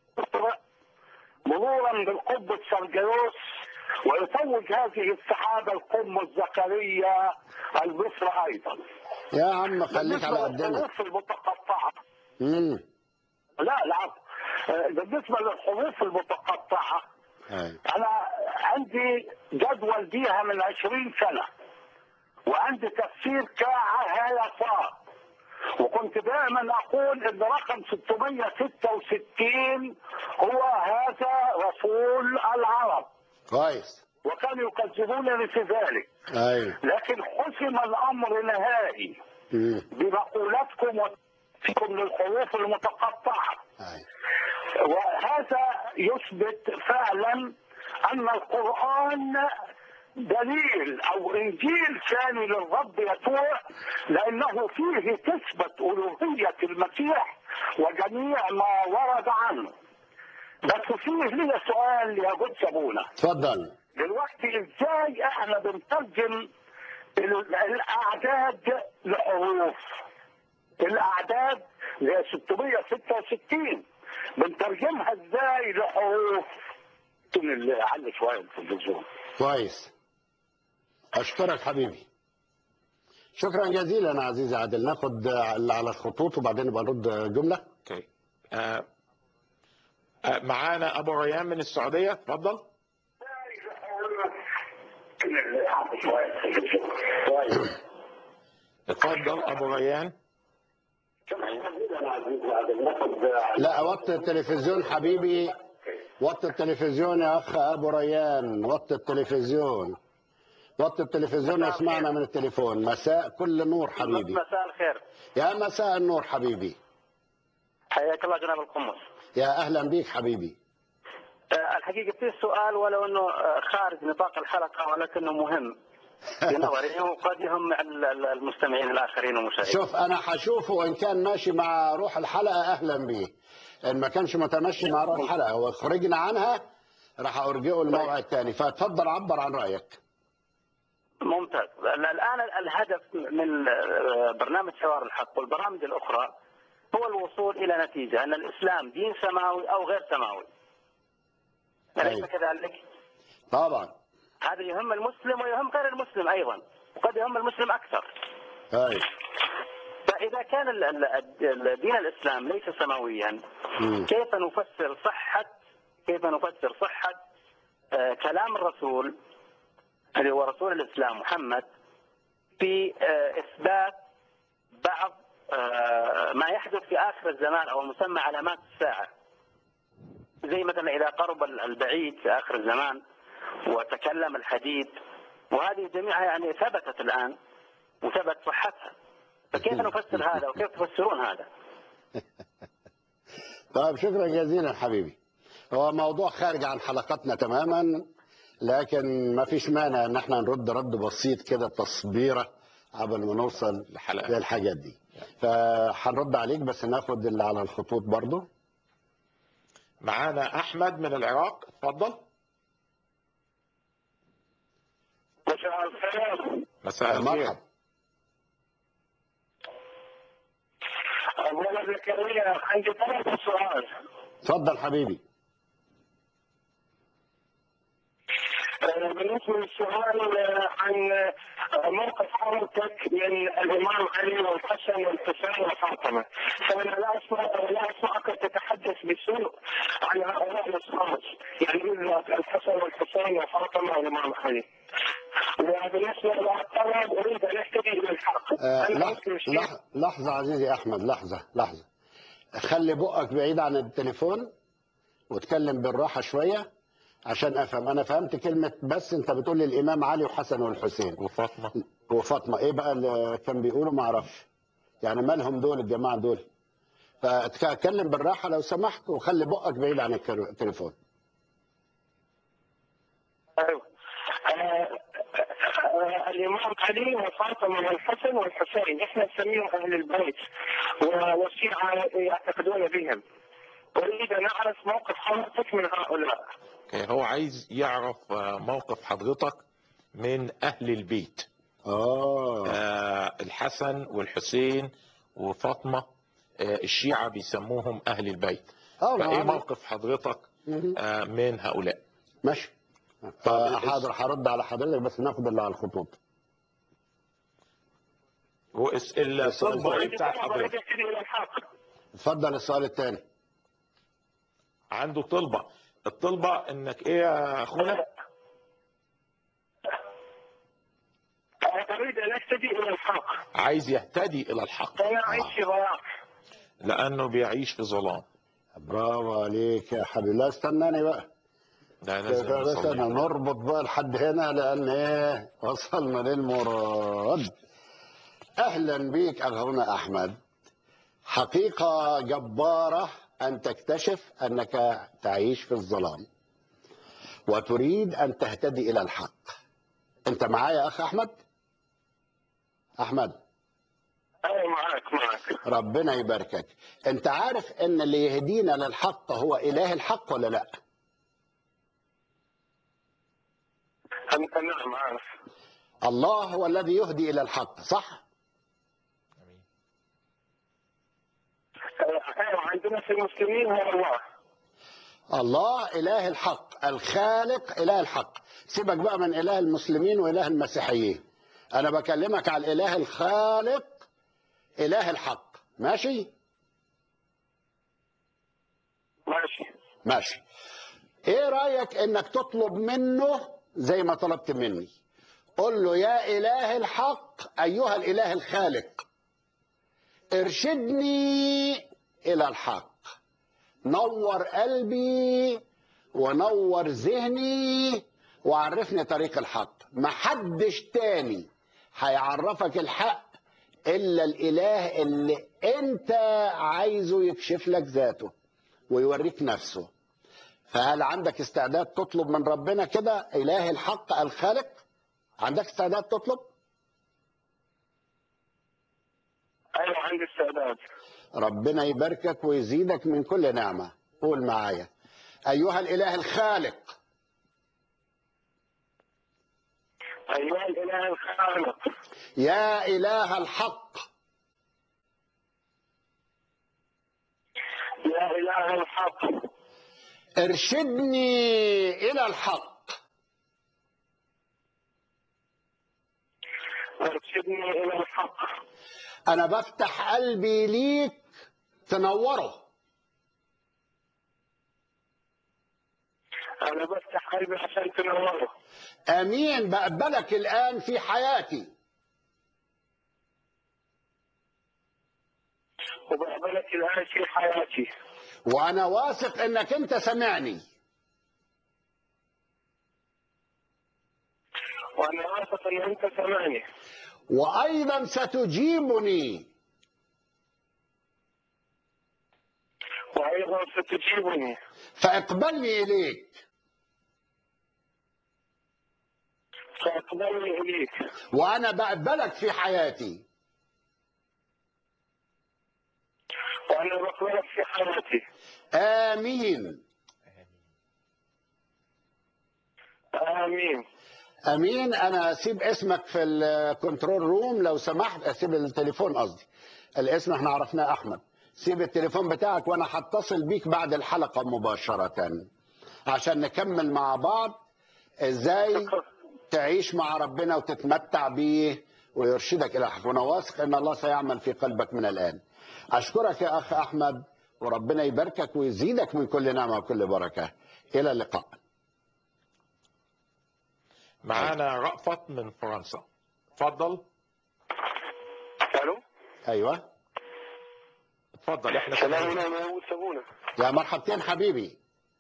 Speaker 5: مرورا بالقطب سرجيوس ويتوج هذه السحابه القم زكريا البصر ايضا
Speaker 2: يا عم خليك على
Speaker 5: بالنسبه
Speaker 2: قدنا
Speaker 5: للحروف المتقطعه
Speaker 2: امم
Speaker 5: لا لا آه، بالنسبه للحروف المتقطعه
Speaker 2: أيوة.
Speaker 5: انا عندي جدول بيها من 20 سنه وعندي تفسير كعهاية صار وكنت دائما اقول ان رقم 666 هو هذا رسول العرب
Speaker 2: كويس
Speaker 5: وكانوا يكذبونني في ذلك
Speaker 2: ايوه
Speaker 5: لكن حسم الامر نهائي
Speaker 2: امم
Speaker 5: بمقولاتكم وتفكيركم للحروف المتقطعه
Speaker 2: ايوه
Speaker 5: وهذا يثبت فعلا ان القران دليل او انجيل ثاني للرب يسوع لانه فيه تثبت الوهيه المسيح وجميع ما ورد عنه بس فيه لي سؤال يا جود سابونا
Speaker 2: اتفضل
Speaker 5: دلوقتي ازاي احنا بنترجم ال- الاعداد لحروف الاعداد اللي هي 666 بنترجمها ازاي لحروف اللي علي شويه التلفزيون
Speaker 2: كويس اشكرك حبيبي شكرا جزيلا عزيزي عادل ناخد اللي على الخطوط وبعدين نبقى نرد جمله
Speaker 1: اوكي آه آه، معانا ابو ريان من السعوديه اتفضل اتفضل ابو ريان
Speaker 2: لا وطي التلفزيون حبيبي وطي التلفزيون يا اخ ابو ريان وطي التلفزيون وطي التلفزيون واسمعنا من التليفون مساء كل نور حبيبي
Speaker 11: مساء الخير
Speaker 2: يا مساء النور حبيبي
Speaker 11: حياك الله جناب القمص
Speaker 2: يا اهلا بيك حبيبي
Speaker 11: آه، الحقيقة في سؤال ولو أنه آه، خارج نطاق الحلقة ولكنه مهم في نظري وقد يهم ال- ال- المستمعين الآخرين والمشاهدين
Speaker 2: شوف انا حشوفه ان كان ماشي مع روح الحلقه اهلا بيه ان ما كانش متمشي مع روح الحلقه وخرجنا عنها راح ارجعه الموعد الثاني فاتفضل عبر عن رايك
Speaker 11: ممتاز ال- الآن الهدف من آه، برنامج حوار الحق والبرامج الأخرى هو الوصول إلى نتيجة أن الإسلام دين سماوي أو غير سماوي أليس
Speaker 2: أيوة.
Speaker 11: كذلك؟
Speaker 2: طبعا
Speaker 11: هذا يهم المسلم ويهم غير المسلم أيضا وقد يهم المسلم أكثر
Speaker 2: ايوه
Speaker 11: فإذا كان ال- ال- ال- دين الإسلام ليس سماويا
Speaker 2: مم.
Speaker 11: كيف نفسر صحة كيف نفسر صحة آه، كلام الرسول اللي هو رسول الإسلام محمد في آه، إثبات بعض آه، ما يحدث في آخر الزمان أو المسمى علامات الساعة زي مثلا إذا قرب ال- البعيد في آخر الزمان وتكلم الحديد وهذه جميعها يعني ثبتت الآن وثبت صحتها فكيف نفسر هذا وكيف تفسرون هذا؟
Speaker 2: طيب شكرا جزيلا حبيبي هو موضوع خارج عن حلقتنا تماما لكن ما فيش مانع ان احنا نرد رد بسيط كده تصبيره قبل ما نوصل
Speaker 1: الحلقة.
Speaker 2: للحاجات دي فهنرد عليك بس ناخد اللي على الخطوط برضو
Speaker 1: معانا احمد من العراق اتفضل
Speaker 5: مساء الخير
Speaker 1: مساء الخير
Speaker 2: مرحبا
Speaker 5: أبونا زكريا عندي طلب سؤال
Speaker 2: اتفضل حبيبي
Speaker 5: آه، بالنسبة للسؤال آه، عن آه، موقف حضرتك من الإمام علي والحسن والحسين وفاطمة فأنا لا أسمع لا أسمعك تتحدث بسوء عن هؤلاء الأشخاص يعني بالذات الحسن والحسين وفاطمة والإمام علي وبالنسبة للطلب أريد أن أهتدي إلى الحق
Speaker 2: آه
Speaker 5: أنا
Speaker 2: لح...
Speaker 5: مسلم شيخ.
Speaker 2: لح... لحظة عزيزي أحمد لحظة لحظة خلي بقك بعيد عن التليفون واتكلم بالراحة شوية عشان أفهم أنا فهمت كلمة بس أنت بتقول لي الإمام علي وحسن والحسين
Speaker 1: وفاطمه
Speaker 2: وفاطمة إيه بقى اللي كان بيقولوا ما أعرفش يعني مالهم دول الجماعة دول فاتكلم بالراحة لو سمحت وخلي بقك بعيد عن الكر- التليفون
Speaker 5: أيوة. آه، آه، الإمام علي وفاطمة والحسن والحسين إحنا نسميهم أهل البيت و- والشيعة يعتقدون بهم أريد أن أعرف موقف حضرتك من هؤلاء
Speaker 1: أوكي، هو عايز يعرف آه، موقف حضرتك من اهل البيت
Speaker 2: آه
Speaker 1: آه، الحسن والحسين وفاطمه آه، الشيعه بيسموهم اهل البيت
Speaker 2: آه
Speaker 1: فايه
Speaker 2: معانا.
Speaker 1: موقف حضرتك
Speaker 2: مهم.
Speaker 1: آه، من هؤلاء
Speaker 2: ماشي فحاضر هرد على حضرتك بس ناخد اللي على الخطوط
Speaker 1: هو الس- الطلبه إيه بتاعت
Speaker 5: أريد
Speaker 1: حضرتك
Speaker 5: أهتدي إلى الحق
Speaker 2: اتفضل السؤال الثاني
Speaker 1: عنده طلبه الطلبه انك ايه يا اخونا
Speaker 5: أريد أن أهتدي إلى الحق
Speaker 1: عايز يهتدي الى الحق
Speaker 5: أنا أعيش في ضياع
Speaker 1: لانه بيعيش في ظلام
Speaker 2: برافو عليك يا حبيبي لا استناني بقى
Speaker 1: ده لازم
Speaker 2: بس
Speaker 1: نصلي.
Speaker 2: انا نربط بقى لحد هنا لان ايه وصلنا للمراد اهلا بيك اخونا احمد حقيقه جباره ان تكتشف انك تعيش في الظلام وتريد ان تهتدي الى الحق انت معايا يا اخ احمد احمد
Speaker 5: أنا معك معك
Speaker 2: ربنا يباركك انت عارف ان اللي يهدينا للحق هو اله الحق ولا لا
Speaker 5: أنا نعم عارف
Speaker 2: الله هو الذي يهدي الى الحق صح
Speaker 5: آه، أيوة عندنا في المسلمين هو الله
Speaker 2: الله إله الحق الخالق إله الحق سيبك بقى من إله المسلمين وإله المسيحيين أنا بكلمك على الإله الخالق إله الحق ماشي
Speaker 5: ماشي
Speaker 2: ماشي ايه رايك انك تطلب منه زي ما طلبت مني قل له يا اله الحق ايها الاله الخالق ارشدني الى الحق نور قلبي ونور ذهني وعرفني طريق الحق محدش تاني هيعرفك الحق الا الاله اللي انت عايزه يكشف لك ذاته ويوريك نفسه فهل عندك استعداد تطلب من ربنا كده اله الحق الخالق عندك استعداد تطلب
Speaker 11: ايوه عندي استعداد
Speaker 2: ربنا يباركك ويزيدك من كل نعمه قول معايا ايها الاله الخالق
Speaker 11: ايها الاله الخالق
Speaker 2: يا اله الحق
Speaker 11: يا اله الحق
Speaker 2: ارشدني الى الحق
Speaker 11: ارشدني الى الحق
Speaker 2: انا بفتح قلبي ليك تنوره
Speaker 11: انا بفتح قلبي عشان تنوره
Speaker 2: امين بقبلك الان في حياتي
Speaker 11: وبقبلك الان في حياتي
Speaker 2: وانا واثق انك انت سمعني
Speaker 11: وانا واثق ان انت سمعني
Speaker 2: وايضا ستجيبني
Speaker 11: وايضا ستجيبني
Speaker 2: فاقبلني اليك
Speaker 11: فاقبلني اليك
Speaker 2: وانا بقبلك في حياتي
Speaker 11: وانا بقبلك في حياتي
Speaker 2: امين
Speaker 11: امين
Speaker 2: امين انا اسيب اسمك في الكنترول روم لو سمحت اسيب التليفون قصدي الاسم احنا عرفناه احمد سيب التليفون بتاعك وانا هتصل بيك بعد الحلقه مباشره عشان نكمل مع بعض ازاي تعيش مع ربنا وتتمتع بيه ويرشدك الى الحق وانا واثق ان الله سيعمل في قلبك من الان اشكرك يا اخ احمد وربنا يباركك ويزيدك من كل نعمه وكل بركه الى اللقاء
Speaker 1: معانا رأفت من فرنسا اتفضل
Speaker 11: الو
Speaker 2: ايوه
Speaker 1: اتفضل احنا
Speaker 11: سلام
Speaker 1: سامعين
Speaker 11: عليكم يا سابونا
Speaker 2: يا مرحبتين حبيبي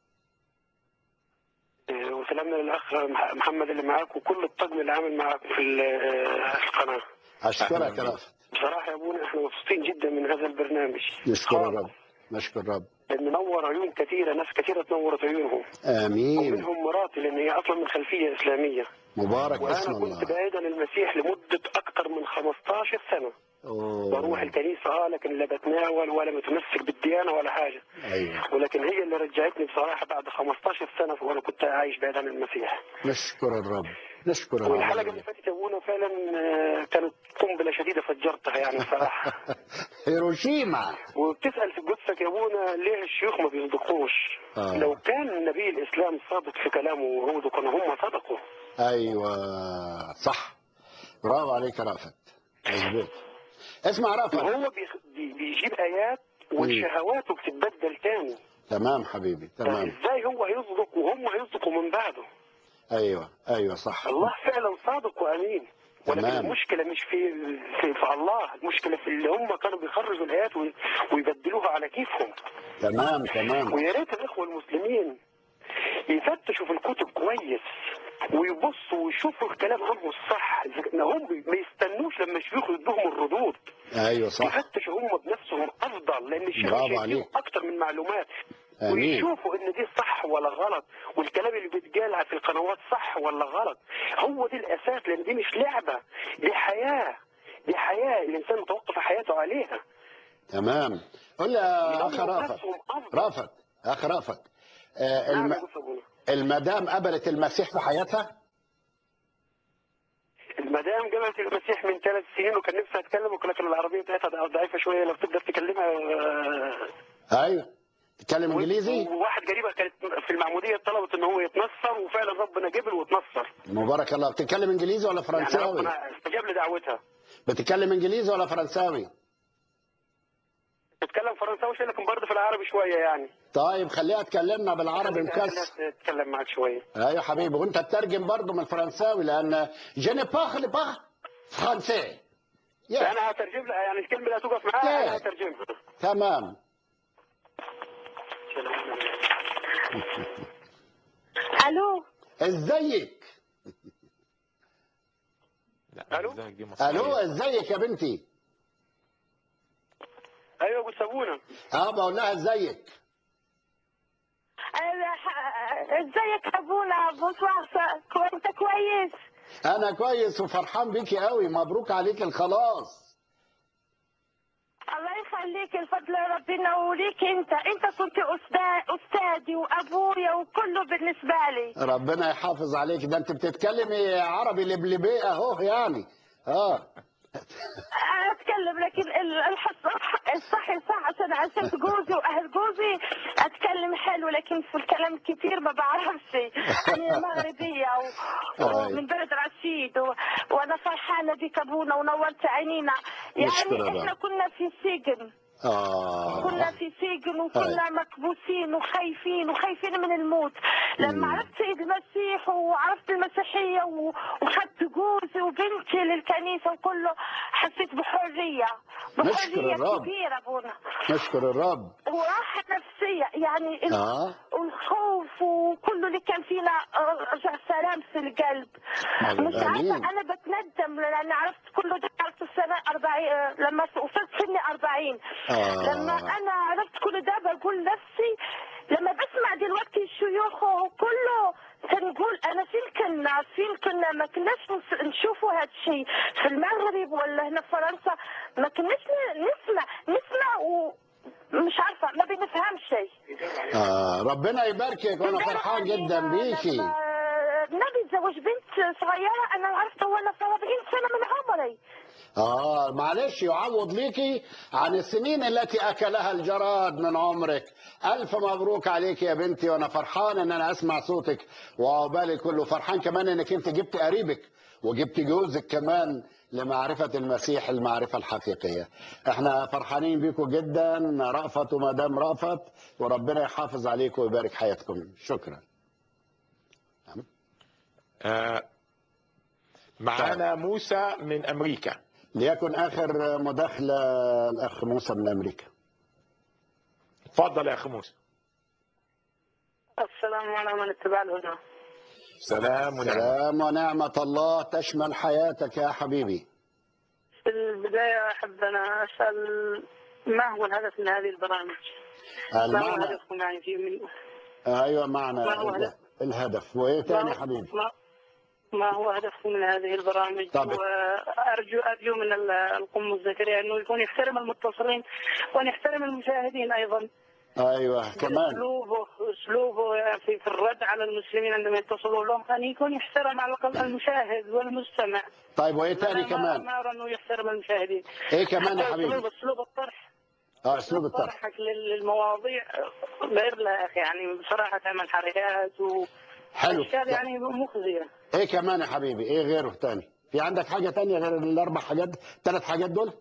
Speaker 11: إيه، وسلامنا للاخ مح- محمد اللي معاك وكل الطقم اللي عامل معاك في ال- آه، القناه
Speaker 2: اشكرك يا رافت
Speaker 11: بصراحه يا ابونا احنا مبسوطين جدا من هذا البرنامج
Speaker 2: نشكر الرب نشكر الرب
Speaker 11: لان نور عيون كثيره ناس كثيره تنورت عيونهم
Speaker 2: امين
Speaker 11: ومنهم مراتي لان هي اصلا من خلفيه اسلاميه
Speaker 2: مبارك اسم
Speaker 11: وانا
Speaker 2: الله
Speaker 11: كنت بعيد عن المسيح لمده اكثر من 15 سنه
Speaker 2: أوه.
Speaker 11: بروح الكنيسه اه لكن لا بتناول ولا متمسك بالديانه ولا حاجه
Speaker 2: ايوه
Speaker 11: ولكن هي اللي رجعتني بصراحه بعد 15 سنه وانا كنت عايش بعيد عن المسيح
Speaker 2: نشكر الرب نشكر
Speaker 11: والحلقه
Speaker 2: الرب
Speaker 11: اللي فاتت يا ابونا فعلا آه، كانت قنبله شديده فجرتها يعني بصراحه
Speaker 2: هيروشيما
Speaker 11: وبتسال في قدسك يا ابونا ليه الشيوخ ما بيصدقوش
Speaker 2: آه.
Speaker 11: لو كان نبي الاسلام صادق في كلامه وهو كانوا هم صدقوا
Speaker 2: ايوه صح برافو عليك يا رافت مظبوط اسمع رافت
Speaker 11: وهو بيخ- بي- بيجيب ايات وشهواته بتتبدل تاني
Speaker 2: تمام حبيبي تمام
Speaker 11: ازاي هو هيصدق وهم هيصدقوا من بعده
Speaker 2: ايوه ايوه صح
Speaker 11: الله فعلا صادق وامين ولكن
Speaker 2: تمام.
Speaker 11: المشكله مش في, في في الله المشكله في اللي هم كانوا بيخرجوا الايات وي- ويبدلوها على كيفهم
Speaker 2: تمام تمام
Speaker 11: ويا ريت الاخوه المسلمين يفتشوا في الكتب كويس ويبصوا ويشوفوا الكلام عنه الصح إذا هم ما يستنوش لما الشيوخ يدوهم الردود
Speaker 2: ايوه صح
Speaker 11: يفتشوا هم بنفسهم افضل لان الشيوخ
Speaker 2: برافو
Speaker 11: شايفين
Speaker 2: عليك.
Speaker 11: اكتر من معلومات
Speaker 2: امين
Speaker 11: ويشوفوا ان دي صح ولا غلط والكلام اللي بيتقال في القنوات صح ولا غلط هو دي الاساس لان دي مش لعبه دي حياه دي حياه الانسان متوقف حياته عليها
Speaker 2: تمام قول لي يا اخ
Speaker 11: ينموا
Speaker 2: رافت
Speaker 11: نفسهم افضل
Speaker 2: رافت اخ رافت آه
Speaker 11: نعم
Speaker 2: الم...
Speaker 11: يا أستاذ أبونا.
Speaker 2: المدام قبلت المسيح في حياتها
Speaker 11: المدام قابلت المسيح من ثلاث سنين وكان نفسها اتكلم ولكن العربيه بتاعتها ضعيفه شويه لو تقدر تكلمها آه،
Speaker 2: ايوه تتكلم انجليزي
Speaker 11: وواحد قريبه كانت في المعموديه طلبت ان هو يتنصر وفعلا ربنا قبل وتنصر
Speaker 2: مبارك الله بتتكلم انجليزي ولا
Speaker 11: يعني
Speaker 2: فرنساوي
Speaker 11: ربنا استجاب لدعوتها
Speaker 2: بتتكلم انجليزي ولا فرنساوي
Speaker 12: تتكلم فرنساوي شوية لكن برضه في العربي شوية يعني
Speaker 2: طيب خليها تكلمنا بالعربي
Speaker 12: خليها-
Speaker 2: مكسر
Speaker 12: خليها تتكلم معك شوية
Speaker 2: ايوه حبيبي وانت تترجم برضه من الفرنساوي لان je ne parle pas français Yes.
Speaker 12: أنا هترجم لها يعني الكلمة اللي هتوقف معاها أنا
Speaker 2: Yeah.
Speaker 12: هترجمها
Speaker 2: تمام
Speaker 13: الو
Speaker 2: ازيك
Speaker 1: لا
Speaker 12: ألو؟
Speaker 1: ازيك دي مصرية.
Speaker 2: الو ازيك يا بنتي
Speaker 12: أيوة قلت سابونا
Speaker 2: اه بقول لها ازيك
Speaker 13: ازيك ابونا بونسوار انت كويس
Speaker 2: انا كويس وفرحان بيكي قوي مبروك عليك الخلاص
Speaker 13: الله يخليك الفضل ربنا وليك انت انت كنت أستاذ استاذي وابويا وكله بالنسبه لي
Speaker 2: ربنا يحافظ عليك ده انت بتتكلمي عربي لبلبي اهو يعني اه
Speaker 13: اتكلم لكن ال- الحص الصح صح عشان عشان جوزي واهل جوزي اتكلم حلو لكن في الكلام كتير ما بعرفش انا مغربيه و...
Speaker 2: أي.
Speaker 13: ومن بلد رشيد و... وانا فرحانه بك ابونا ونورت عينينا
Speaker 2: نشكر
Speaker 13: يعني
Speaker 2: الله.
Speaker 13: احنا كنا في سجن كنا
Speaker 2: اه
Speaker 13: في سجن وكنا مكبوسين وخايفين وخايفين من الموت لما
Speaker 2: مم.
Speaker 13: عرفت سيد المسيح وعرفت المسيحية و- وخدت جوزي وبنتي للكنيسة وكله حسيت بحرية
Speaker 2: نشكر
Speaker 13: بحرية
Speaker 2: الرب.
Speaker 13: كبيرة ابونا
Speaker 2: نشكر الرب
Speaker 13: وراحة نفسية يعني ال-
Speaker 2: اه
Speaker 13: الخوف وكله اللي كان فينا آه، رجع سلام في القلب مش
Speaker 2: آمين.
Speaker 13: عارفة أنا بتندم لأن عرفت كله ده عرفت السنة 40 لما وصلت سني 40
Speaker 2: آه.
Speaker 13: لما أنا عرفت كل ده بقول نفسي لما بسمع دلوقتي الشيوخ وكله تنقول أنا فين كنا فين كنا ما كناش نس- نشوفوا هذا الشيء في المغرب ولا هنا في فرنسا ما كناش ن- نسمع نسمع ومش عارفة ما بنفهم شيء
Speaker 2: اه ربنا يباركك وانا فرحان جدا بيكي
Speaker 13: لما النبي تزوج بنت صغيرة أنا عرفت وأنا في 40 سنة من عمري
Speaker 2: اه معلش يعوض ليكي عن السنين التي اكلها الجراد من عمرك الف مبروك عليك يا بنتي وانا فرحان ان انا اسمع صوتك وعقبالي كله فرحان كمان انك انت جبت قريبك وجبت جوزك كمان لمعرفة المسيح المعرفة الحقيقية احنا فرحانين بيكم جدا رأفت ومدام رأفت وربنا يحافظ عليكم ويبارك حياتكم شكرا
Speaker 1: آه معانا موسى من امريكا
Speaker 2: ليكن اخر مداخلة الاخ موسى من امريكا
Speaker 1: اتفضل يا اخي موسى
Speaker 12: السلام على من اتبع الهدى
Speaker 1: سلام ونعمة
Speaker 2: سلام ونعمة الله تشمل حياتك يا حبيبي
Speaker 12: في البداية أحب أنا أسأل ما هو الهدف من هذه البرامج؟ ما هو
Speaker 2: المعنى
Speaker 12: هدفكم يعني في من
Speaker 2: ايوه معنى
Speaker 12: ما هو هدف؟
Speaker 2: الهدف وايه تاني
Speaker 12: ما
Speaker 2: يا
Speaker 12: هو-
Speaker 2: حبيبي
Speaker 12: ما, ما هو هدفكم من هذه البرامج؟
Speaker 2: طب.
Speaker 12: وأرجو أرجو من ال- القم الزكريا أنه يكون يحترم المتصلين وأن يحترم المشاهدين أيضا
Speaker 2: ايوه كمان
Speaker 12: اسلوبه اسلوبه في, في الرد على المسلمين عندما يتصلوا لهم ان يكون يحترم على الاقل المشاهد والمستمع
Speaker 2: طيب وايه تاني
Speaker 12: أنا ما-
Speaker 2: كمان
Speaker 12: ما ارى انه يحترم المشاهدين
Speaker 2: ايه كمان يا
Speaker 12: حتى
Speaker 2: حبيبي
Speaker 12: اسلوب اسلوب الطرح
Speaker 2: اه اسلوب الطرح
Speaker 12: طرحك لل- للمواضيع غير لا يا اخي يعني بصراحه تعمل حركات و
Speaker 2: حلو.
Speaker 12: أشكال يعني مخزيه
Speaker 2: ايه كمان يا حبيبي ايه غيره تاني في عندك حاجة تانية غير الاربع حاجات ثلاث حاجات دول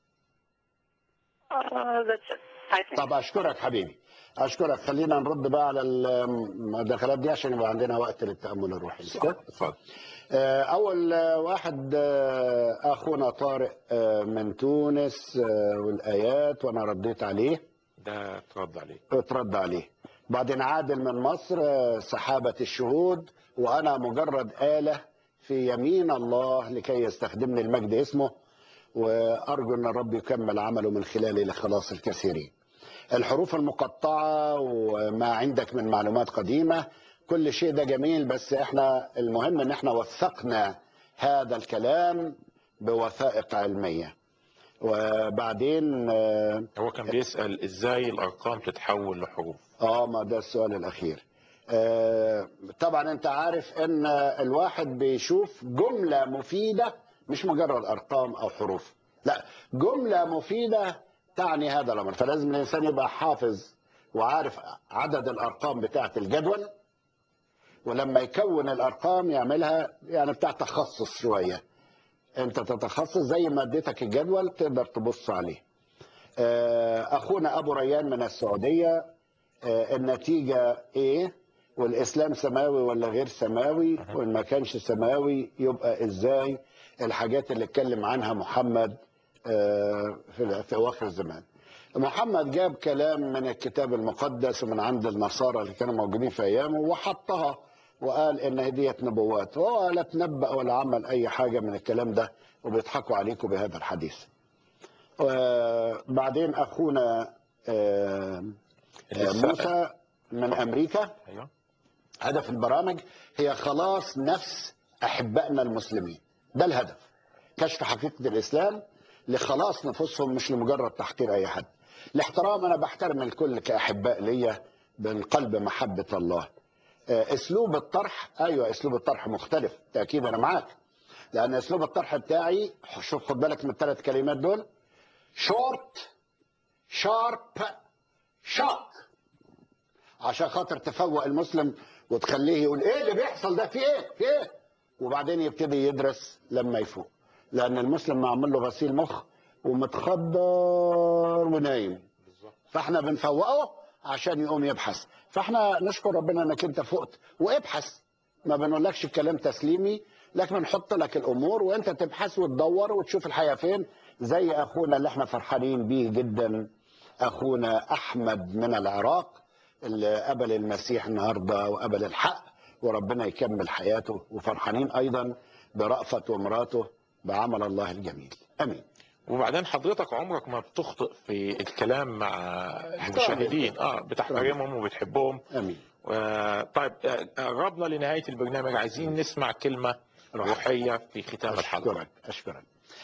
Speaker 12: آه، that's it. I think.
Speaker 2: طب اشكرك حبيبي اشكرك خلينا نرد بقى على المداخلات دي عشان يبقى عندنا وقت للتامل الروحي مش كده؟
Speaker 1: اتفضل
Speaker 2: آه، اول آه، واحد آه، اخونا طارق آه، من تونس آه، والايات وانا رديت عليه
Speaker 1: ده اترد عليه
Speaker 2: اترد عليه بعدين عادل من مصر آه، سحابة الشهود وأنا مجرد آلة في يمين الله لكي يستخدمني المجد اسمه وأرجو أن الرب يكمل عمله من خلالي لخلاص الكثيرين الحروف المقطعة وما عندك من معلومات قديمة كل شيء ده جميل بس احنا المهم ان احنا وثقنا هذا الكلام بوثائق علمية وبعدين آه،
Speaker 1: هو كان بيسأل ازاي الارقام تتحول لحروف
Speaker 2: اه ما ده السؤال الاخير آه طبعا انت عارف ان الواحد بيشوف جملة مفيدة مش مجرد ارقام او حروف لا جملة مفيدة تعني هذا الامر فلازم الانسان يبقى حافظ وعارف عدد الارقام بتاعة الجدول ولما يكون الارقام يعملها يعني بتاع تخصص شوية انت تتخصص زي ما اديتك الجدول تقدر تبص عليه آه، اخونا ابو ريان من السعوديه آه، النتيجه ايه والاسلام سماوي ولا غير سماوي وان ما كانش سماوي يبقى ازاي الحاجات اللي اتكلم عنها محمد آه، في في اواخر الزمان محمد جاب كلام من الكتاب المقدس ومن عند النصارى اللي كانوا موجودين في ايامه وحطها وقال ان ديت نبوات هو لا تنبأ ولا عمل اي حاجه من الكلام ده وبيضحكوا عليكم بهذا الحديث وبعدين اخونا آه، آه، موسى من امريكا
Speaker 1: ايوه
Speaker 2: هدف البرامج هي خلاص نفس احبائنا المسلمين ده الهدف كشف حقيقه الاسلام لخلاص نفوسهم مش لمجرد تحقير اي حد الاحترام انا بحترم الكل كاحباء ليا من قلب محبه الله آه، اسلوب الطرح ايوه اسلوب الطرح مختلف تاكيد انا معاك لان اسلوب الطرح بتاعي شوف خد بالك من الثلاث كلمات دول شورت شارب شوك عشان خاطر تفوق المسلم وتخليه يقول ايه اللي بيحصل ده في ايه في ايه وبعدين يبتدي يدرس لما يفوق لان المسلم معمول له غسيل مخ ومتخدر ونايم فاحنا بنفوقه عشان يقوم يبحث فاحنا نشكر ربنا انك انت فقت وابحث ما بنقولكش الكلام تسليمي لكن بنحط لك الامور وانت تبحث وتدور وتشوف الحياه فين زي اخونا اللي احنا فرحانين بيه جدا اخونا احمد من العراق اللي قبل المسيح النهارده وقبل الحق وربنا يكمل حياته وفرحانين ايضا برأفت ومراته بعمل الله الجميل امين
Speaker 1: وبعدين حضرتك عمرك ما بتخطئ في الكلام مع المشاهدين اه بتحترمهم وبتحبهم
Speaker 2: امين
Speaker 1: آه طيب آه، قربنا لنهايه البرنامج عايزين نسمع كلمه روحيه في ختام الحلقه
Speaker 2: اشكرك اشكرك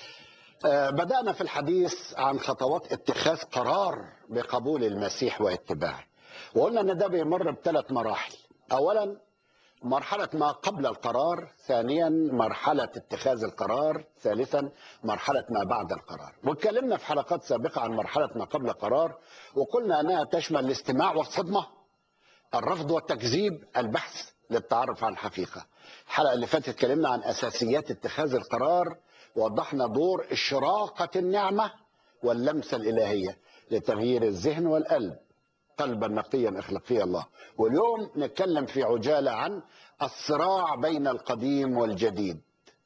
Speaker 2: آه، بدأنا في الحديث عن خطوات اتخاذ قرار بقبول المسيح واتباعه وقلنا ان ده بيمر بثلاث مراحل اولا مرحلة ما قبل القرار ثانيا مرحلة اتخاذ القرار ثالثا مرحلة ما بعد القرار واتكلمنا في حلقات سابقة عن مرحلة ما قبل القرار وقلنا انها تشمل الاستماع والصدمة الرفض والتكذيب البحث للتعرف على الحقيقة الحلقة اللي فاتت اتكلمنا عن أساسيات اتخاذ القرار ووضحنا دور إشراقة النعمة واللمسة الإلهية لتغيير الذهن والقلب قلبا نقيا اخلقي الله واليوم نتكلم في عجالة عن الصراع بين القديم والجديد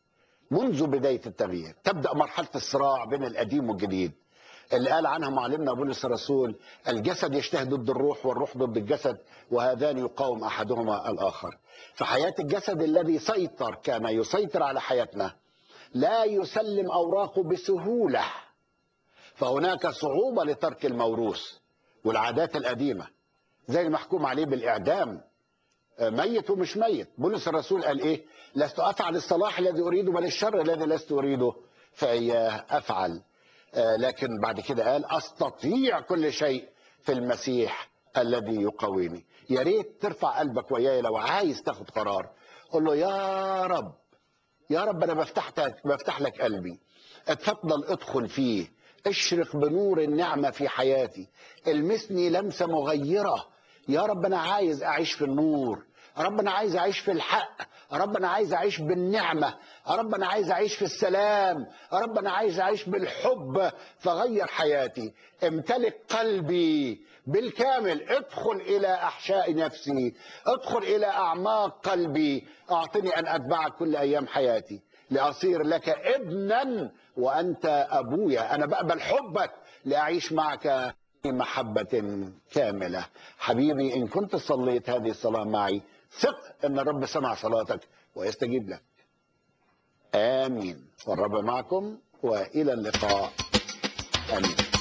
Speaker 2: منذ بداية التغيير تبدأ مرحلة الصراع بين القديم والجديد اللي قال عنها معلمنا بولس الرسول الجسد يجتهد ضد الروح والروح ضد الجسد وهذان يقاوم احدهما الاخر فحياه الجسد الذي سيطر كان يسيطر على حياتنا لا يسلم اوراقه بسهوله فهناك صعوبه لترك الموروث والعادات القديمه زي المحكوم عليه بالاعدام ميت ومش ميت بولس الرسول قال ايه لست افعل الصلاح الذي اريده بل الشر الذي لست اريده فاياه افعل آه، لكن بعد كده قال استطيع كل شيء في المسيح الذي يقويني يا ريت ترفع قلبك وياي لو عايز تاخد قرار قول له يا رب يا رب انا بفتح بفتح لك قلبي اتفضل ادخل فيه اشرق بنور النعمه في حياتي المسني لمسه مغيره يا رب انا عايز اعيش في النور يا رب انا عايز اعيش في الحق يا رب انا عايز اعيش بالنعمه يا رب انا عايز اعيش في السلام يا رب انا عايز اعيش بالحب فغير حياتي امتلك قلبي بالكامل ادخل الى احشاء نفسي ادخل الى اعماق قلبي اعطني ان اتبعك كل ايام حياتي لاصير لك ابنا وانت ابويا انا بقبل حبك لاعيش معك في محبة كاملة حبيبي إن كنت صليت هذه الصلاة معي ثق أن الرب سمع صلاتك ويستجيب لك آمين والرب معكم وإلى اللقاء آمين